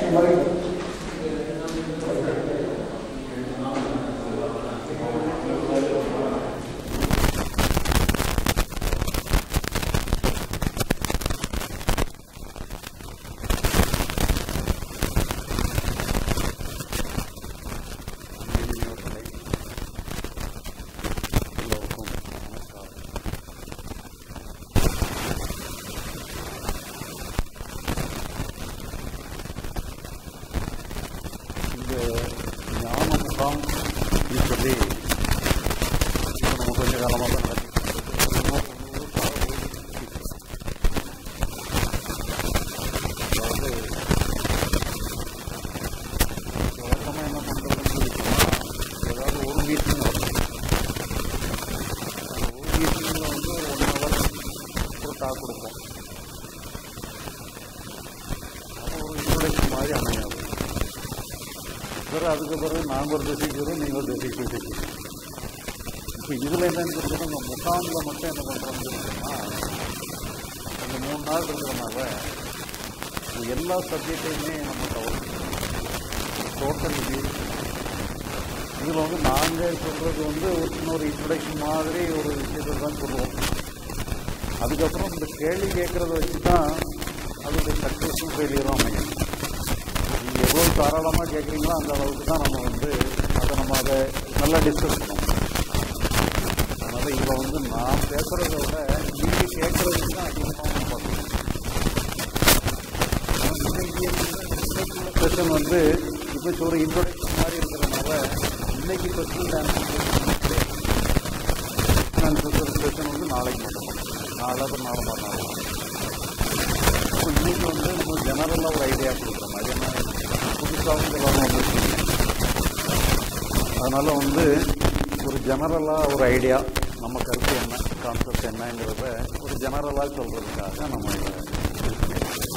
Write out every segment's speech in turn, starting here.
எல்லோருக்கும் நமஸ்காரம் இந்த ஞான முகாம் அப்படின்னு சொல்லி இப்போ நம்ம கொஞ்ச காலமாக தான் நடத்திட்டு இருக்கோம். ஒரு நூறு காலம் ஓடிட்டு இருக்கு. அதாவது வழக்கமாக என்ன பண்ணுறதுன்னு சொல்லி சொன்னால் ஏதாவது ஒரு மீட்டிங் நடக்கும் அந்த ஒரு மீட்டிங்கில் வந்து ஒரு ஒன் ஹவர் ஒரு டாக் கொடுப்போம் அப்போ ஒரு இன்ட்ரொடக்ஷன் மாதிரி அமையாது பிறகு அதுக்கு பிறகு நாங்கள் ஒரு திசைக்கிறோம் நீங்கள் ஒரு திசைக்கு பேசிக்கிறோம் இப்போ இதில் என்னன்னு சொல்லிட்டு நம்ம முகாமில் மட்டும் என்ன பண்ணுறோம்னு சொன்னால் அந்த மூணு நாள் இருக்கிறனால இது எல்லா சப்ஜெக்டையுமே நம்ம கவர் டோட்டல் இது இதில் வந்து நாங்கள் சொல்கிறது வந்து ஒரு சின்ன ஒரு இன்ட்ரடக்ஷன் மாதிரி ஒரு விஷயத்தை தான் சொல்லுவோம் அதுக்கப்புறம் இந்த கேள்வி கேட்குறத வச்சு தான் அதோடைய சக்ஸஸும் ஃபெயிலியரும் அமையும் நீங்கள் எவ்வளோ தாராளமாக கேட்குறீங்களோ அந்த அளவுக்கு தான் நம்ம வந்து அதை நம்ம அதை நல்லா டிஸ்கஸ் பண்ணுவோம் அதனால் இதில் வந்து நான் பேசுகிறத விட நீங்கள் கேட்குறதுக்கு தான் அதிகமாக நம்ம பார்க்கணும் செஷன் வந்து இப்போ ஒரு இன்ட்ரோடக்ஷன் மாதிரி இருக்கிறதுனால இன்னைக்கு கொஸ்டின் ஆன்சர் செஷன் வந்து நாளைக்கு மட்டும் நாளை அப்புறம் நாளை மறுநாள் இப்போ இன்னைக்கு வந்து நம்ம ஜெனரலாக ஒரு ஐடியா கொடுக்குற மாதிரி என்ன புதுசாகவும் எல்லாரும் வந்துருக்கீங்க அதனால் வந்து ஒரு ஜெனரலாக ஒரு ஐடியா நம்ம கருத்து என்ன கான்செப்ட் என்னங்கிறத ஒரு ஜெனரலாக சொல்கிறதுக்காக நம்ம இதை இது பண்ணியிருக்கோம்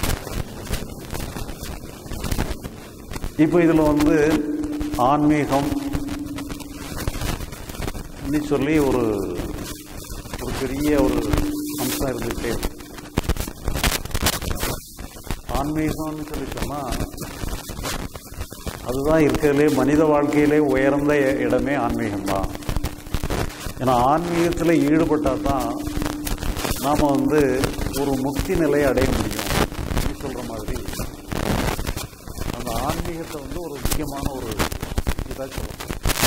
இப்போ இதில் வந்து ஆன்மீகம் ன்னு சொல்லி ஒரு ஒரு பெரிய ஒரு அம்சம் இருந்துகிட்டே இருக்கு. ஆன்மீகம்னு சொல்லி சொன்னால் அதுதான் இருக்கிறதுலே மனித வாழ்க்கையிலே உயர்ந்த இ- இடமே ஆன்மீகம்தான் ஏன்னா ஆன்மீகத்தில் ஈடுபட்டால் தான் நாம் வந்து ஒரு முக்தி நிலையை அடைய முடியும் அப்படி சொல்கிற மாதிரி அந்த ஆன்மீகத்தை வந்து ஒரு முக்கியமான ஒரு இதாக சொல்லலாம்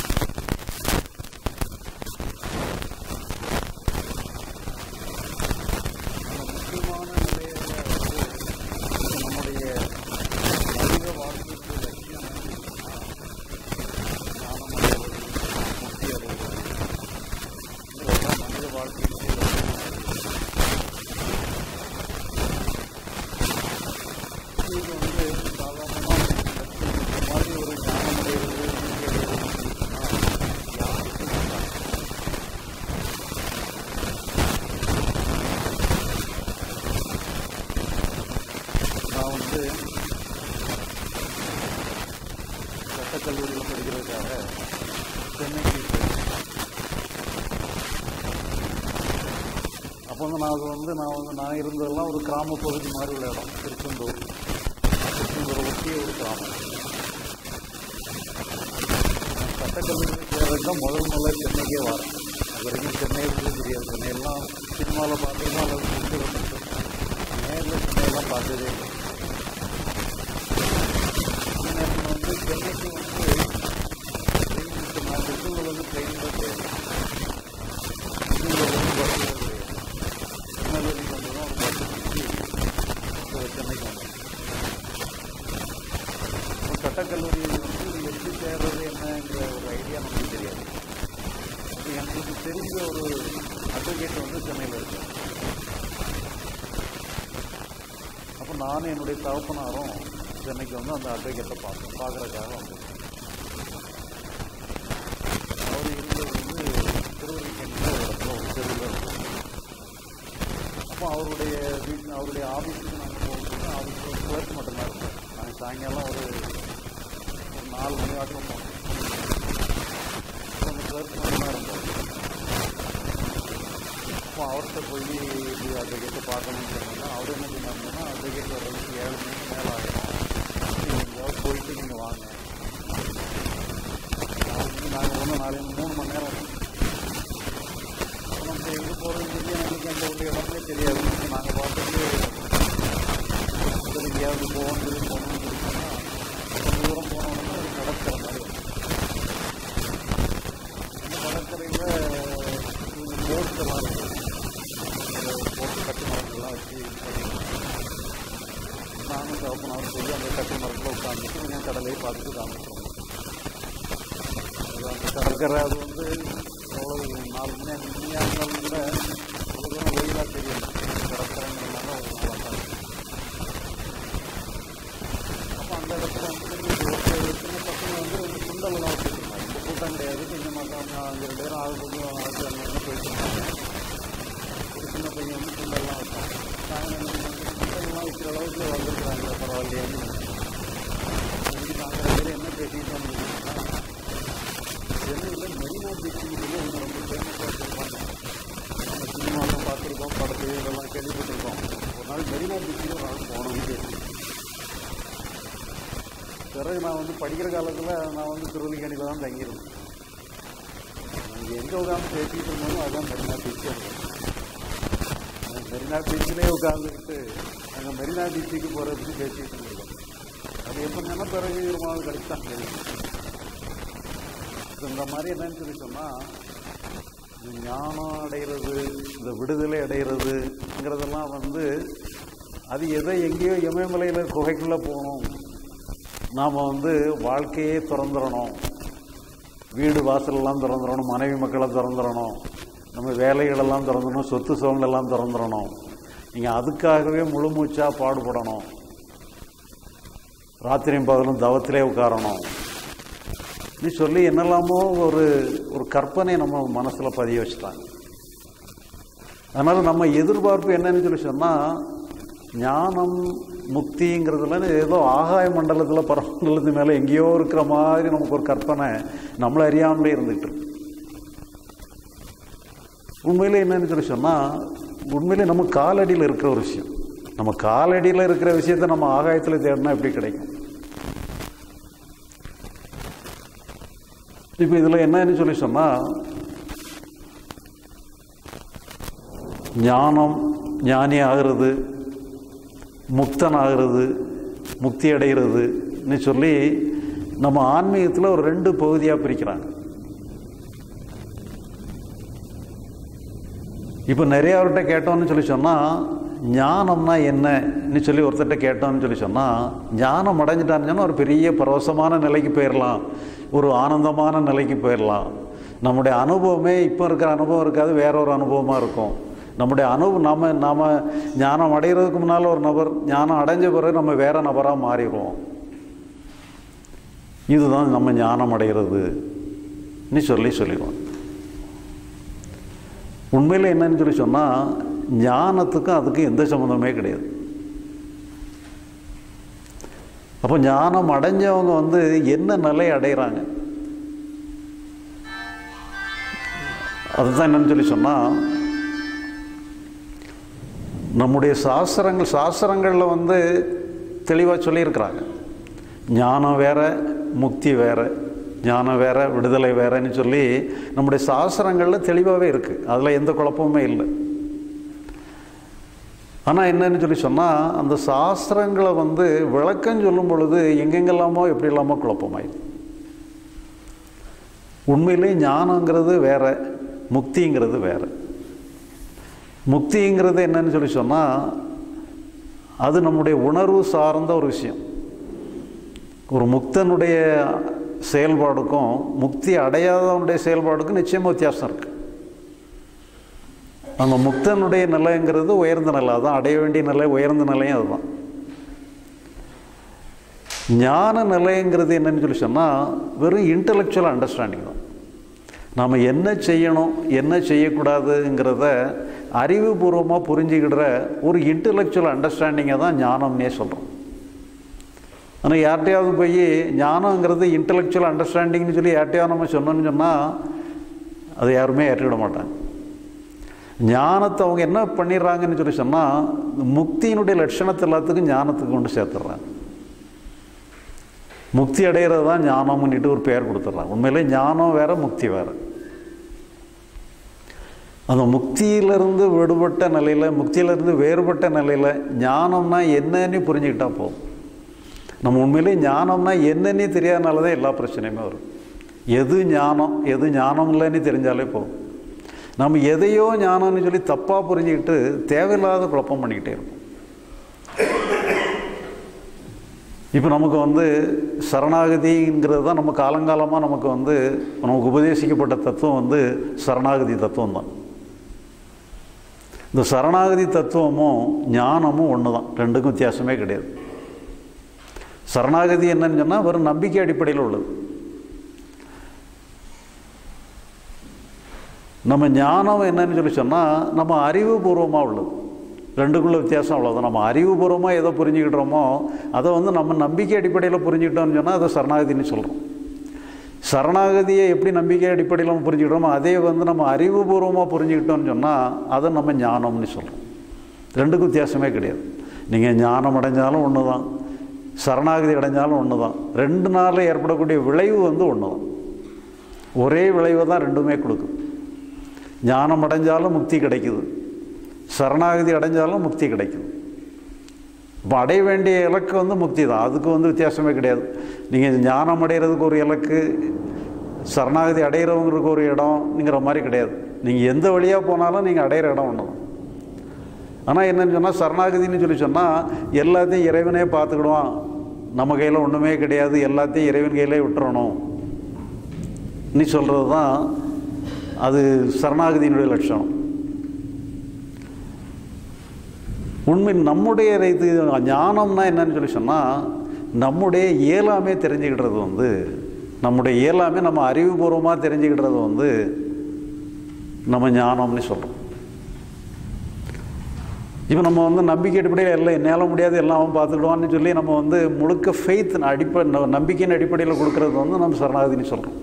அந்த முக்கியமான நிலையில வந்து நம்முடைய மனித வாழ்க்கைக்கு லட்சியம் என்னன்னா, ஞானம் அடைவது, முக்தி அடைவது இதெல்லாம் மனித வாழ்க்கைக்கு லட்சியம் இது வந்து சாதாரணமாக இந்த மாதிரி ஒரு ஞானம் அடைவது முக்தி அடைவது சொன்னா யாருக்கும் வேண்டாம். நான் வந்து சட்டக்கல்லூரியில் படிக்கிறதுக்காக சென்னைக்கு போயிருந்தேன். அப்போ வந்து நான் அது வந்து நான் வந்து நான் இருந்ததெல்லாம் ஒரு கிராம பகுதி மாதிரி உள்ள இடம் திருச்செந்தூர் திருச்செந்தூரை ஒட்டிய ஒரு கிராமம் நான் சட்டக்கல்லூரியில் சேர்றதுக்கு தான் முதல் முதல்ல சென்னைக்கே வரேன் அது வரைக்கும் சென்னையை பற்றி தெரியாது சென்னையெல்லாம் சினிமாவில் பார்த்துருந்தோம் அல்லது புக்கு வந்துட்டு நேரில் சென்னையெல்லாம் பார்த்ததே இல்லை அந்த நேரத்தில் வந்து சென்னைக்கு வந்து ட்ரெயின் நான் திருச்செந்தூர் வந்து ட்ரெயினில் போயிருந்தேன் திருச்செந்தூர் வந்து பஸ்ஸில் கிடையாது திருநெல்வேலிக்கு வந்து தான் ஒரு பஸ் பிடிச்சி இப்போ சென்னைக்கு வந்தேன் இப்போ சட்டக்கல்லூரி வந்து இது எப்படி சேர்றது என்னங்கிற ஒரு ஐடியா நமக்கு தெரியாது அப்போ எனக்கு தெரிஞ்ச ஒரு அட்வொகேட் வந்து சென்னையில் இருக்கார் அப்போ நானும் என்னுடைய தகப்பனாரும் சென்னைக்கு வந்து அந்த அட்வொகேட்டை பார்த்தோம் பார்க்குறதுக்காக வந்தோம் அவர் இருந்தது வந்து திருவள்ளிக்கணியில் ஒரு இடத்துல ஒரு தெருவில் இருக்கும் அப்போ அவருடைய வீட்டு அவருடைய ஆஃபீஸுக்கு நாங்கள் போகும்போது ஆஃபீஸில் ஒரு கிளர்க் மட்டும்தான் இருந்தோம் நாங்கள் சாயங்காலம் ஒரு ஒரு நாலு மணி வாக்கில் போனோம் அப்போ அந்த கிளர்க் மட்டும்தான் இருந்தோம் அப்போ அவர்கிட்ட போய் இப்படி அட்வொகேட்டை பார்க்கணும்னு சொன்னோம்னா அவர் என்ன சொன்னாருன்னா அட்வொகேட் வர்றதுக்கு ஏழு மணிக்கு மேலே ஆகிடும் வாங்க நாளைக்கு நாங்கள் ஒன்று நாளைக்கு மூணு மணி நேரம் அப்போ நம்ம எங்கே போகிறோம்னு சொல்லி எங்களுக்கு அந்த உள்ள இடமே தெரியாது நாங்கள் பார்த்துட்டு சரி எங்கேயாவது போகணும் சொல்லி போகணும்னு சொல்லி சொன்னால் கொஞ்சம் தூரம் போனோம்னா ஒரு கடற்கரை மாதிரி வரும். அந்த கடற்கரையில் போட்ஸ்லாம் இருக்கும் போட்டு கட்டு மரங்கள்லாம் வச்சு இது பண்ணிருக்காங்க. நானும் தகப்பனாரும் சொல்லி அந்த கட்டு மரத்தில் உட்காந்துட்டு கொஞ்சம் கடலையை பார்த்துட்டு காமிச்சிருவோம் அது அந்த கடற்கரை அது வந்து எவ்வளோ நாலு மணி அஞ்சு மணியாக இருந்தாலும் கூட அவ்வளோ தூரம் வெயிலாக தெரியல கடற்கரைங்கிறதுனால அவ்வளோ நல்லா தான் இருக்கு. அப்போ அந்த இடத்துல வந்து ஒரு சின்ன பசங்க வந்து ஒரு சுண்டல்லாம் வச்சுருந்தாங்க இந்த கூட்டம் கிடையாது கொஞ்சம் மக்கள் அஞ்சு ரெண்டு பேரும் ஆள் கொஞ்சம் ஆச்சு அங்கே இருந்து போயிட்டு இருந்தாங்க ஒரு சின்ன பையன் வந்து சுண்டல்லாம் வச்சான் நாங்கள் சுண்டல்லாம் வைக்கிற அளவுக்கு வந்திருக்கிறாங்க பரவாயில்லையான்னு இன்னைக்கு நாங்கள் ரெண்டு பேரும் என்ன பேசிக்கிட்டு வந்தோம்னா சென்னையில் மெரினா பீச்சுன்னு சொல்லி ஒன்று ரொம்ப ஃபேமஸாக வச்சுருப்பாங்க நம்ம சினிமாவில் பார்த்துருக்கோம் படத்துல இதெல்லாம் கேள்விப்பட்டிருக்கோம் ஒரு நாள் மெரினா பீச்சுக்கு ஒரு நாள் போகணும்னு பேசி பிறகு நான் வந்து படிக்கிற காலத்தில் நான் வந்து திருவல்லிக்கணியில் தான் தங்கியிருந்தேன் நாங்கள் எங்கே உட்காந்து பேசிக்கிட்டு இருந்தோமோ அதுதான் மெரினா பீச்சு மெரினா பீச்சிலே உட்காந்துக்கிட்டு நாங்கள் மெரினா பீச்சுக்கு போகிறதுக்கு பேசிக்கிட்டு இருந்தோம் அது எப்படின்னா பிறகு ஒரு மாதம் கழிச்சு தான் தெரியும் இப்ப இந்த மாதிரி என்னன்னு சொல்லி சொன்னால் இந்த ஞானம் அடைகிறது இந்த விடுதலை அடைகிறதுங்கிறதெல்லாம் வந்து அது எதை எங்கேயோ இமயமலையில் குகைக்குள்ளே போகணும் நாம் வந்து வாழ்க்கையே திறந்துடணும் வீடு வாசலெல்லாம் திறந்துடணும் மனைவி மக்களை திறந்துடணும் நம்ம வேலைகளெல்லாம் திறந்துடணும் சொத்து சுகங்களெல்லாம் திறந்துடணும் நீங்கள் அதுக்காகவே முழு மூச்சாக பாடுபடணும் ராத்திரியும் பகலும் தவத்திலே உட்காரணும் நீ சொல்லி என்னெல்லாமோ ஒரு ஒரு கற்பனை நம்ம மனசில் பதிய வச்சுட்டாங்க அதனால் நம்ம எதிர்பார்ப்பு என்னன்னு சொல்லி சொன்னால் ஞானம் முக்திங்கிறதுல ஏதோ ஆகாய மண்டலத்தில் பரமண்டலத்து மேலே எங்கேயோ இருக்கிற மாதிரி நமக்கு ஒரு கற்பனை நம்மளை அறியாமலே இருந்துகிட்டு இருக்கு உண்மையிலே என்னன்னு சொல்லி சொன்னால் உண்மையிலே நம்ம காலடியில் இருக்கிற ஒரு விஷயம் நம்ம காலடியில் இருக்கிற விஷயத்தை நம்ம ஆகாயத்தில் தேடினா எப்படி கிடைக்கும் இப்போ இதில் என்னன்னு சொல்லி சொன்னால் ஞானம் ஞானி ஆகிறது முக்தன் ஆகிறது முக்தி அடைகிறதுன்னு சொல்லி நம்ம ஆன்மீகத்தில் ஒரு ரெண்டு பகுதியாக பிரிக்கிறாங்க இப்போ நிறையாவர்கிட்ட கேட்டோம்னு சொல்லி சொன்னால் ஞானம்னா என்னன்னு சொல்லி ஒருத்தர்கிட்ட கேட்டோம்னு சொல்லி சொன்னால் ஞானம் அடைஞ்சிட்டான்னு சொன்னால் ஒரு பெரிய பரவசமான நிலைக்கு போயிடலாம் ஒரு ஆனந்தமான நிலைக்கு போயிடலாம் நம்முடைய அனுபவமே இப்போ இருக்கிற அனுபவம் இருக்காது வேற ஒரு அனுபவமாக இருக்கும் நம்முடைய அனுபவம் நம்ம நாம் ஞானம் அடைகிறதுக்கு முன்னால் ஒரு நபர் ஞானம் அடைஞ்ச பிறகு நம்ம வேற நபராக மாறிடுவோம் இதுதான் நம்ம ஞானம் அடைகிறதுன்னு சொல்லி சொல்லிடுவோம் உண்மையில் என்னன்னு சொல்லி சொன்னால் ஞானத்துக்கும் அதுக்கும் எந்த சம்மந்தமே கிடையாது அப்போ ஞானம் அடைஞ்சவங்க வந்து என்ன நிலை அடைகிறாங்க அதுதான் என்னன்னு சொல்லி சொன்னால் நம்முடைய சாஸ்திரங்கள் சாஸ்திரங்களில் வந்து தெளிவாக சொல்லியிருக்கிறாங்க ஞானம் வேற முக்தி வேற ஞானம் வேற விடுதலை வேறன்னு சொல்லி நம்முடைய சாஸ்திரங்களில் தெளிவாகவே இருக்குது அதில் எந்த குழப்பமுமே இல்லை ஆனால் என்னன்னு சொல்லி சொன்னால் அந்த சாஸ்திரங்களை வந்து விளக்கம் சொல்லும் பொழுது எங்கெங்கெல்லாமோ எப்படி இல்லாமோ குழப்பமாயிடுது உண்மையிலே ஞானங்கிறது வேற முக்திங்கிறது வேற முக்திங்கிறது என்னன்னு சொல்லி சொன்னால் அது நம்முடைய உணர்வு சார்ந்த ஒரு விஷயம் ஒரு முக்தனுடைய செயல்பாடுக்கும் முக்தி அடையாதவனுடைய செயல்பாடுக்கும் நிச்சயமாக வித்தியாசம் இருக்குது அந்த முக்தனுடைய நிலைங்கிறது உயர்ந்த நிலை அதான் அடைய வேண்டிய நிலை உயர்ந்த நிலையும் அதுதான் ஞான நிலைங்கிறது என்னன்னு சொல்லி சொன்னால் வெறும் இன்டலெக்சுவல் அண்டர்ஸ்டாண்டிங் தான் நாம் என்ன செய்யணும் என்ன செய்யக்கூடாதுங்கிறத அறிவுபூர்வமாக புரிஞ்சுக்கிற ஒரு இன்டலெக்சுவல் அண்டர்ஸ்டாண்டிங்கை தான் ஞானம்னே சொல்கிறோம் ஆனால் யார்கிட்டையாவது போய் ஞானங்கிறது இன்டலெக்சுவல் அண்டர்ஸ்டாண்டிங்னு சொல்லி யார்கிட்டையாவது நம்ம சொன்னோம்னு சொன்னால் அதை யாருமே ஏற்றுக்கிட மாட்டாங்க ஞானத்தை அவங்க என்ன பண்ணிடுறாங்கன்னு சொல்லி சொன்னால் முக்தியினுடைய லட்சணத்தை எல்லாத்துக்கும் ஞானத்துக்கு கொண்டு சேர்த்துடுறாங்க முக்தி அடைகிறது தான் ஞானம்னுட்டு ஒரு பெயர் கொடுத்துட்றாங்க உண்மையிலே ஞானம் வேற முக்தி வேற அந்த முக்தியிலிருந்து விடுபட்ட நிலையில் முக்தியிலிருந்து வேறுபட்ட நிலையில் ஞானம்னா என்னன்னு புரிஞ்சுக்கிட்டா போதும் நம்ம உண்மையிலே ஞானம்னா என்னன்னே தெரியாதனால தான் எல்லா பிரச்சனையுமே வரும் எது ஞானம் எது ஞானம் இல்லைன்னு தெரிஞ்சாலே போதும் நம்ம எதையோ ஞானம்னு சொல்லி தப்பாக புரிஞ்சுக்கிட்டு தேவையில்லாத குழப்பம் பண்ணிக்கிட்டே இருப்போம் இப்போ நமக்கு வந்து சரணாகதிங்கிறது தான் நம்ம காலங்காலமாக நமக்கு வந்து நமக்கு உபதேசிக்கப்பட்ட தத்துவம் வந்து சரணாகதி தத்துவம் தான் இந்த சரணாகதி தத்துவமும் ஞானமும் ஒன்று தான் ரெண்டுக்கும் வித்தியாசமே கிடையாது சரணாகதி என்னன்னு சொன்னால் வெறும் நம்பிக்கை அடிப்படையில் உள்ளது நம்ம ஞானம் என்னன்னு சொல்லி சொன்னால் நம்ம அறிவுபூர்வமாக உள்ளது ரெண்டுக்குள்ள வித்தியாசம் அவ்வளோதான் நம்ம அறிவுபூர்வமாக எதை புரிஞ்சுக்கிட்டோமோ அதை வந்து நம்ம நம்பிக்கை அடிப்படையில் புரிஞ்சுக்கிட்டோம்னு சொன்னால் அதை சரணாகதின்னு சொல்கிறோம் சரணாகதியை எப்படி நம்பிக்கை அடிப்படையில் நம்ம புரிஞ்சுக்கிட்டோமோ அதே வந்து நம்ம அறிவுபூர்வமாக புரிஞ்சுக்கிட்டோம்னு சொன்னால் அதை நம்ம ஞானம்னு சொல்கிறோம் ரெண்டுக்கும் வித்தியாசமே கிடையாது நீங்கள் ஞானம் அடைஞ்சாலும் ஒன்று தான் சரணாகதி அடைஞ்சாலும் ஒன்று தான் ரெண்டு நாளில் ஏற்படக்கூடிய விளைவு வந்து ஒன்று தான் ஒரே விளைவை தான் ரெண்டுமே கொடுக்கும் ஞானம் அடைஞ்சாலும் முக்தி கிடைக்குது சரணாகதி அடைஞ்சாலும் முக்தி கிடைக்குது இப்போ அடைய வேண்டிய இலக்கு வந்து முக்தி தான் அதுக்கு வந்து வித்தியாசமே கிடையாது நீங்கள் ஞானம் அடைகிறதுக்கு ஒரு இலக்கு சரணாகதி அடைகிறவங்களுக்கு ஒரு இடம்ங்கிற மாதிரி கிடையாது நீங்கள் எந்த வழியாக போனாலும் நீங்கள் அடையிற இடம் ஒன்று தான் ஆனால் என்னன்னு சொன்னால் சரணாகதின்னு சொல்லி சொன்னால் எல்லாத்தையும் இறைவனே பார்த்துக்கிடுவான் நம்ம கையில் ஒன்றுமே கிடையாது எல்லாத்தையும் இறைவன் கையிலே விட்டுறணும் நீ சொல்கிறது தான் அது சரணாகதியினுடைய லட்சணம் உண்மை நம்முடைய இது ஞானம்னா என்னன்னு சொல்லி சொன்னால் நம்முடைய இயலாமே தெரிஞ்சுக்கிட்டது வந்து நம்முடைய இயலாமே நம்ம அறிவுபூர்வமாக தெரிஞ்சுக்கிட்டது வந்து நம்ம ஞானம்னு சொல்கிறோம் இப்போ நம்ம வந்து நம்பிக்கை அடிப்படையில் எல்லாம் என்னால் முடியாது எல்லாம் அவன் பார்த்துக்கிடுவான்னு சொல்லி நம்ம வந்து முழுக்க ஃபெய்த் அடிப்படை நம்பிக்கையின் அடிப்படையில் கொடுக்கறது வந்து நம்ம சரணாகதின்னு சொல்கிறோம்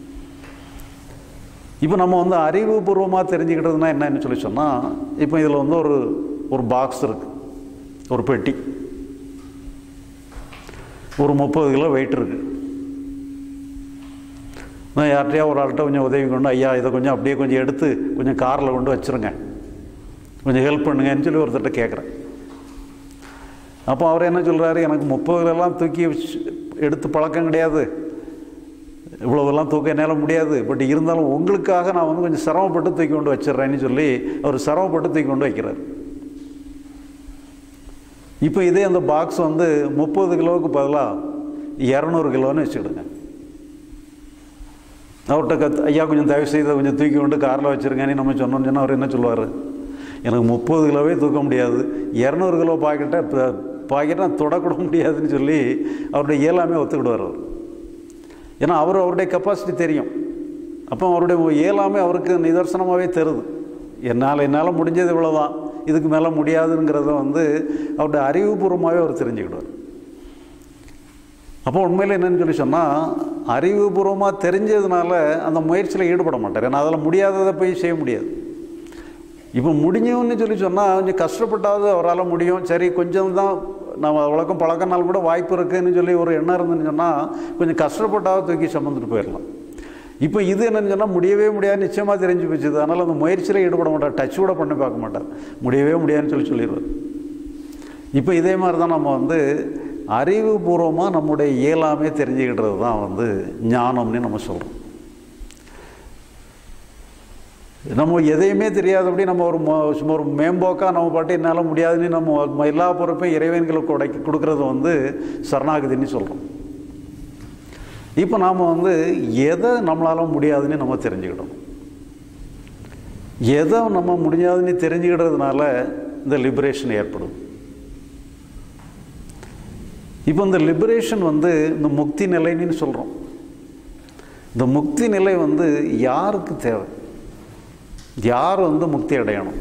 இப்போ நம்ம வந்து அறிவுபூர்வமாக தெரிஞ்சுக்கிட்டதுனா என்னன்னு சொல்லி சொன்னால் இப்போ இதில் வந்து ஒரு ஒரு பாக்ஸ் இருக்குது ஒரு பெட்டி ஒரு முப்பது கிலோ வெயிட் இருக்குது நான் யார்கிட்டயா ஒரு ஆள்கிட்ட கொஞ்சம் உதவி கொண்டு ஐயா இதை கொஞ்சம் அப்படியே கொஞ்சம் எடுத்து கொஞ்சம் காரில் கொண்டு வச்சுருங்க கொஞ்சம் ஹெல்ப் பண்ணுங்கன்னு சொல்லி ஒருத்தர்கிட்ட கேட்குறேன் அப்போ அவர் என்ன சொல்கிறாரு எனக்கு முப்பதுலலாம் தூக்கி எடுத்து பழக்கம் கிடையாது இவ்வளோவெல்லாம் தூக்க என்னால் முடியாது பட் இருந்தாலும் உங்களுக்காக நான் வந்து கொஞ்சம் சிரமப்பட்டு தூக்கி கொண்டு வச்சிடுறேன்னு சொல்லி அவர் சிரமப்பட்டு தூக்கி கொண்டு வைக்கிறார் இப்போ இதே அந்த பாக்ஸ் வந்து முப்பது கிலோவுக்கு பதிலாக இரநூறு கிலோன்னு வச்சுக்கிடுங்க அவர்கிட்ட கத் ஐயா கொஞ்சம் தயவு செய்து கொஞ்சம் தூக்கி கொண்டு காரில் வச்சுருங்கன்னு நம்ம சொன்னோம்னு சொன்னால் அவர் என்ன சொல்லுவார் எனக்கு முப்பது கிலோவே தூக்க முடியாது இரநூறு கிலோ பாக்கெட்டை பாக்கெட்டை தொடக்கூட முடியாதுன்னு சொல்லி அவருடைய இயலாமே ஒத்துக்கிடுவார் அவர் ஏன்னா அவர் அவருடைய கெப்பாசிட்டி தெரியும் அப்போ அவருடைய இயலாமே அவருக்கு நிதர்சனமாகவே தருது என்னால் என்னால் முடிஞ்சது இவ்வளோதான் இதுக்கு மேலே முடியாதுங்கிறத வந்து அவருடைய அறிவுபூர்வமாகவே அவர் தெரிஞ்சுக்கிடுவார் அப்போ உண்மையில் என்னன்னு சொல்லி சொன்னால் அறிவுபூர்வமாக தெரிஞ்சதுனால அந்த முயற்சியில் ஈடுபட மாட்டார் ஏன்னா அதில் முடியாததை போய் செய்ய முடியாது இப்போ முடிஞ்சோன்னு சொல்லி சொன்னால் கொஞ்சம் கஷ்டப்பட்டாவது அவரால் முடியும் சரி கொஞ்சம் தான் நம்ம வழக்கம் பழக்கனால் கூட வாய்ப்பு இருக்குதுன்னு சொல்லி ஒரு எண்ணம் இருந்துன்னு சொன்னால் கொஞ்சம் கஷ்டப்பட்டாவது தூக்கி சுமந்துட்டு போயிடலாம் இப்போ இது என்னன்னு சொன்னால் முடியவே முடியாது நிச்சயமாக தெரிஞ்சு போச்சுது அதனால் அந்த முயற்சியில் ஈடுபட மாட்டார் டச் கூட பண்ணி பார்க்க மாட்டார் முடியவே முடியாதுன்னு சொல்லி சொல்லிடுவார் இப்போ இதே மாதிரி தான் நம்ம வந்து அறிவுபூர்வமாக நம்முடைய இயலாமே தெரிஞ்சுக்கிட்டது தான் வந்து ஞானம்னு நம்ம சொல்கிறோம் நம்ம எதையுமே தெரியாதபடி நம்ம ஒரு சும்மா ஒரு மேம்போக்காக நம்ம பாட்டு என்னால் முடியாதுன்னு நம்ம எல்லா பொறுப்பையும் இறைவன்களுக்கு உடைக்க கொடுக்கறது வந்து சரணாகதின்னு சொல்கிறோம் இப்போ நாம் வந்து எதை நம்மளால் முடியாதுன்னு நம்ம தெரிஞ்சுக்கிட்டோம் எதை நம்ம முடியாதுன்னு தெரிஞ்சுக்கிட்டதுனால இந்த லிபரேஷன் ஏற்படும் இப்போ இந்த லிபரேஷன் வந்து இந்த முக்தி நிலைன்னு சொல்கிறோம் இந்த முக்தி நிலை வந்து யாருக்கு தேவை யார் வந்து முக்தி அடையணும்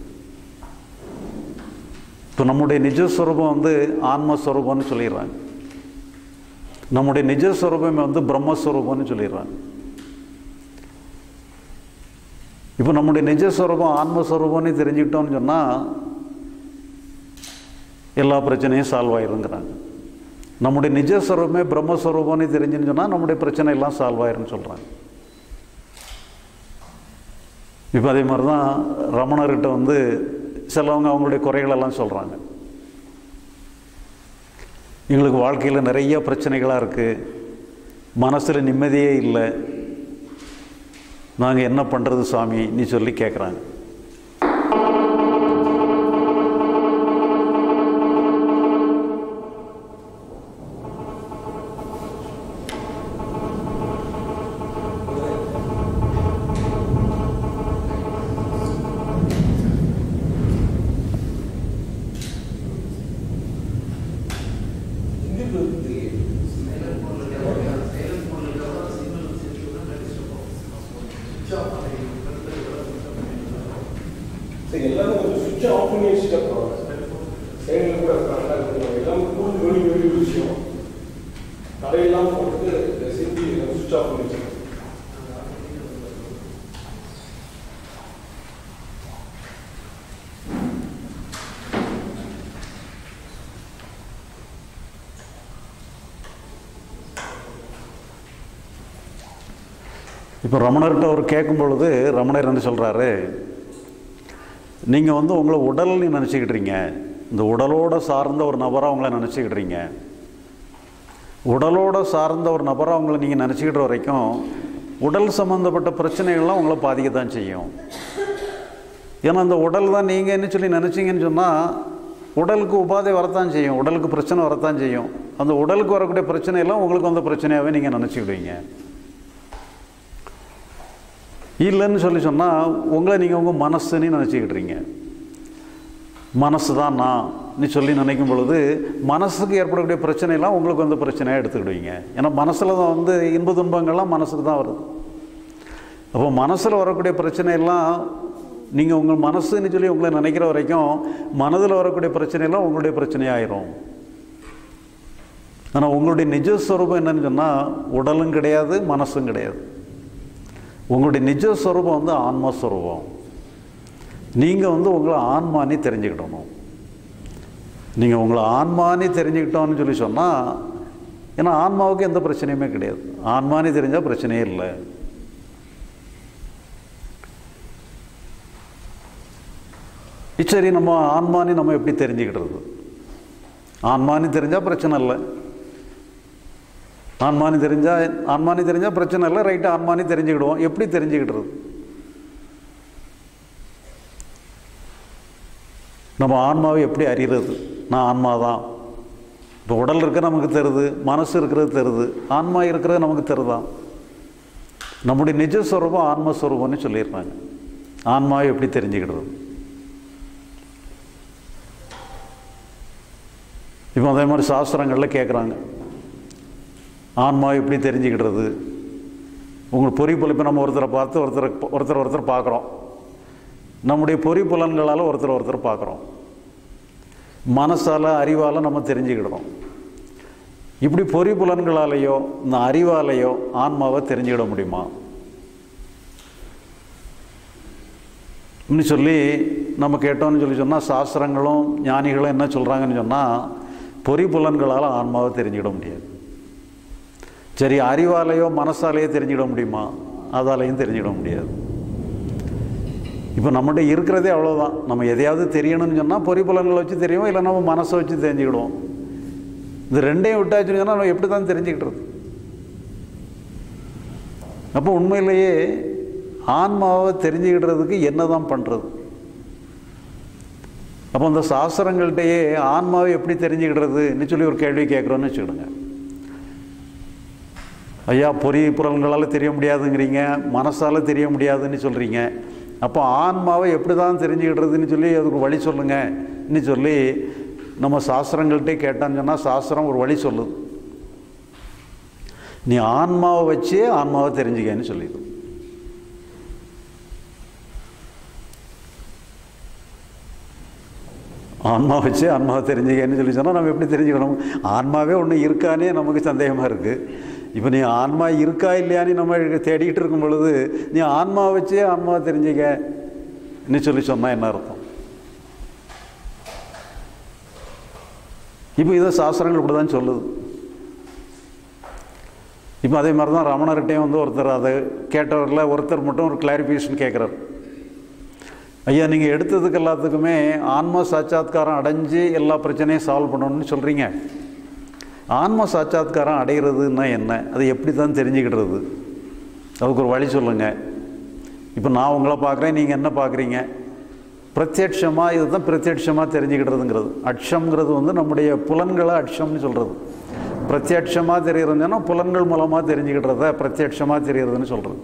இப்போ நம்முடைய நிஜஸ்வரூபம் வந்து ஆன்மஸ்வரூபம்னு சொல்லிடுறாங்க நம்முடைய நிஜஸ்வரூபம் வந்து பிரம்மஸ்வரூபம்னு சொல்லிடுறாங்க இப்போ நம்முடைய நிஜஸ்வரூபம் ஆன்மஸ்வரூபம்னு தெரிஞ்சுக்கிட்டோம்னு சொன்னால் எல்லா பிரச்சனையும் சால்வ் ஆயிருங்கிறாங்க நம்முடைய நிஜஸ்வரூபமே பிரம்மஸ்வரூபம்னு தெரிஞ்சுன்னு சொன்னால் நம்முடைய பிரச்சனை எல்லாம் சால்வ் ஆயிரும்னு சொல்கிறாங்க இப்போ அதே மாதிரி தான் ரமணர்கிட்ட வந்து சிலவங்க அவங்களுடைய குறைகளெல்லாம் சொல்கிறாங்க எங்களுக்கு வாழ்க்கையில் நிறைய பிரச்சனைகளாக இருக்குது மனசில் நிம்மதியே இல்லை நாங்கள் என்ன பண்ணுறது சாமி நீ சொல்லி கேட்குறாங்க சரி எல்லாரும் கொஞ்சம் சுவிட்ச் ஆஃப் பண்ணி வச்சுட்டு அப்புறம் சைடில் கூட இருக்காங்க கொஞ்சம் எல்லாம் கூண்டு வெளி வெளி விஷயம் தடையெல்லாம் போட்டு சிந்தி சுவிட்ச் ஆஃப் பண்ணி வச்சுருக்கோம் இப்போ ரமணர்கிட்ட அவர் கேட்கும் பொழுது ரமணர் என்ன சொல்கிறாரு நீங்கள் வந்து உங்களை உடல்னு நினச்சிக்கிட்றீங்க இந்த உடலோட சார்ந்த ஒரு நபராக உங்களை நினச்சிக்கிட்றீங்க உடலோட சார்ந்த ஒரு நபராக உங்களை நீங்கள் நினச்சிக்கிட்ட வரைக்கும் உடல் சம்மந்தப்பட்ட பிரச்சனைகள்லாம் உங்களை பாதிக்க தான் செய்யும் ஏன்னா அந்த உடல் தான் நீங்கள் என்ன சொல்லி நினச்சிங்கன்னு சொன்னால் உடலுக்கு உபாதை வரத்தான் செய்யும் உடலுக்கு பிரச்சனை வரத்தான் செய்யும் அந்த உடலுக்கு வரக்கூடிய பிரச்சனையெல்லாம் உங்களுக்கு அந்த பிரச்சனையாகவே நீங்கள் நினச்சிக்கிடுவீங்க இல்லைன்னு சொல்லி சொன்னால் உங்களை நீங்கள் உங்கள் மனசுன்னு நினச்சிக்கிட்றீங்க மனசு தான் நான் நீ சொல்லி நினைக்கும் பொழுது மனசுக்கு ஏற்படக்கூடிய பிரச்சனையெல்லாம் உங்களுக்கு வந்து பிரச்சனையாக எடுத்துக்கிடுவீங்க ஏன்னா மனசில் தான் வந்து இன்ப துன்பங்கள்லாம் மனசுக்கு தான் வருது அப்போ மனசில் வரக்கூடிய பிரச்சனையெல்லாம் நீங்கள் உங்கள் மனசுன்னு சொல்லி உங்களை நினைக்கிற வரைக்கும் மனதில் வரக்கூடிய பிரச்சனையெல்லாம் உங்களுடைய பிரச்சனையாயிரும் ஆனால் உங்களுடைய நிஜஸ்வரூபம் என்னன்னு சொன்னால் உடலும் கிடையாது மனசும் கிடையாது உங்களுடைய நிஜஸ்வரூபம் வந்து ஆன்மஸ்வரூபம் நீங்கள் வந்து உங்களை ஆன்மானி தெரிஞ்சுக்கிடணும் நீங்கள் உங்களை ஆன்மானி தெரிஞ்சுக்கிட்டோன்னு சொல்லி சொன்னால் ஏன்னா ஆன்மாவுக்கு எந்த பிரச்சனையுமே கிடையாது ஆன்மானி தெரிஞ்சால் பிரச்சனையே இல்லை சரி நம்ம ஆன்மானி நம்ம எப்படி தெரிஞ்சுக்கிடுறது ஆன்மானி தெரிஞ்சால் பிரச்சனை இல்லை ஆன்மானி தெரிஞ்சால் ஆன்மானி தெரிஞ்சால் பிரச்சனை இல்லை ரைட்டு ஆன்மானி தெரிஞ்சுக்கிடுவோம் எப்படி தெரிஞ்சுக்கிடுறது நம்ம ஆன்மாவை எப்படி அறிகிறது நான் ஆன்மா தான் இப்போ உடல் இருக்க நமக்கு தருது மனசு இருக்கிறது தருது ஆன்மா இருக்கிறது நமக்கு தருதான் நம்முடைய நிஜஸ்வரூபம் ஆன்மஸ்வரூபம்னு சொல்லியிருக்காங்க ஆன்மாவை எப்படி தெரிஞ்சுக்கிடுறது இப்போ அதே மாதிரி சாஸ்திரங்களில் கேட்குறாங்க ஆன்மா எப்படி தெரிஞ்சுக்கிடுறது உங்களுக்கு பொறிப்புல இப்போ நம்ம ஒருத்தரை பார்த்து ஒருத்தரை ஒருத்தர் ஒருத்தர் பார்க்குறோம் நம்முடைய பொறி புலன்களால் ஒருத்தர் ஒருத்தர் பார்க்குறோம் மனசால் அறிவால் நம்ம தெரிஞ்சுக்கிடுறோம் இப்படி பொறி புலன்களாலேயோ இந்த அறிவாலேயோ ஆன்மாவை தெரிஞ்சுக்கிட முடியுமா இன்னும் சொல்லி நம்ம கேட்டோம்னு சொல்லி சொன்னால் சாஸ்திரங்களும் ஞானிகளும் என்ன சொல்கிறாங்கன்னு சொன்னால் பொறி புலன்களால் ஆன்மாவை தெரிஞ்சுக்கிட முடியாது சரி அறிவாலேயோ மனசாலேயோ தெரிஞ்சுக்கிட முடியுமா அதாலேயும் தெரிஞ்சுக்கிட முடியாது இப்போ நம்மகிட்ட இருக்கிறதே அவ்வளோதான் நம்ம எதையாவது தெரியணும்னு சொன்னால் பொறிப்புலன்களை வச்சு தெரியும் இல்லை நம்ம மனசை வச்சு தெரிஞ்சுக்கிடுவோம் இது ரெண்டையும் விட்டாச்சுன்னு சொன்னால் நம்ம எப்படி தான் தெரிஞ்சுக்கிட்டுறது அப்போ உண்மையிலேயே ஆன்மாவை தெரிஞ்சுக்கிடுறதுக்கு என்ன தான் பண்ணுறது அப்போ அந்த சாஸ்திரங்கள்கிட்டயே ஆன்மாவை எப்படி தெரிஞ்சுக்கிடுறதுன்னு சொல்லி ஒரு கேள்வி கேட்குறோன்னு வச்சுக்கிடுங்க ஐயா பொறி புலன்களால் தெரிய முடியாதுங்கிறீங்க மனசால் தெரிய முடியாதுன்னு சொல்கிறீங்க அப்போ ஆன்மாவை எப்படி தான் தெரிஞ்சுக்கிடுறதுன்னு சொல்லி அதுக்கு வழி சொல்லுங்கன்னு சொல்லி நம்ம சாஸ்திரங்கள்கிட்டே கேட்டான்னு சொன்னால் சாஸ்திரம் ஒரு வழி சொல்லுது நீ ஆன்மாவை வச்சே ஆன்மாவை தெரிஞ்சுக்கன்னு சொல்லிடு ஆன்மா வச்சு ஆன்மாவை தெரிஞ்சுக்கன்னு சொல்லி சொன்னால் நம்ம எப்படி தெரிஞ்சுக்கணும் ஆன்மாவே ஒன்று இருக்கானே நமக்கு சந்தேகமாக இருக்குது இப்போ நீ ஆன்மா இருக்கா இல்லையான்னு நம்ம தேடிக்கிட்டு இருக்கும் பொழுது நீ ஆன்மா வச்சே ஆன்மாவை தெரிஞ்சுக்கன்னு சொல்லி சொன்னால் என்ன அர்த்தம் இப்போ இதை சாஸ்திரங்கள் இப்படி தான் சொல்லுது இப்போ அதே மாதிரி தான் ரமணர்கிட்டையும் வந்து ஒருத்தர் அதை கேட்டவரில் ஒருத்தர் மட்டும் ஒரு கிளாரிஃபிகேஷன் கேட்குறாரு ஐயா நீங்கள் எடுத்ததுக்கு எல்லாத்துக்குமே ஆன்ம சாட்சாத்காரம் அடைஞ்சு எல்லா பிரச்சனையும் சால்வ் பண்ணணும்னு சொல்கிறீங்க ஆன்ம சாட்சாத்காரம் அடைகிறதுன்னா என்ன அது எப்படி தான் தெரிஞ்சுக்கிடுறது அதுக்கு ஒரு வழி சொல்லுங்கள் இப்போ நான் உங்களை பார்க்குறேன் நீங்கள் என்ன பார்க்குறீங்க பிரத்யட்சமாக இதுதான் பிரத்யட்சமாக தெரிஞ்சுக்கிடுறதுங்கிறது அட்சம்ங்கிறது வந்து நம்முடைய புலன்களை அட்சம்னு சொல்கிறது பிரத்யட்சமாக தெரிகிறதுன்னா புலன்கள் மூலமாக தெரிஞ்சுக்கிடுறத பிரத்யட்சமாக தெரிகிறதுன்னு சொல்கிறது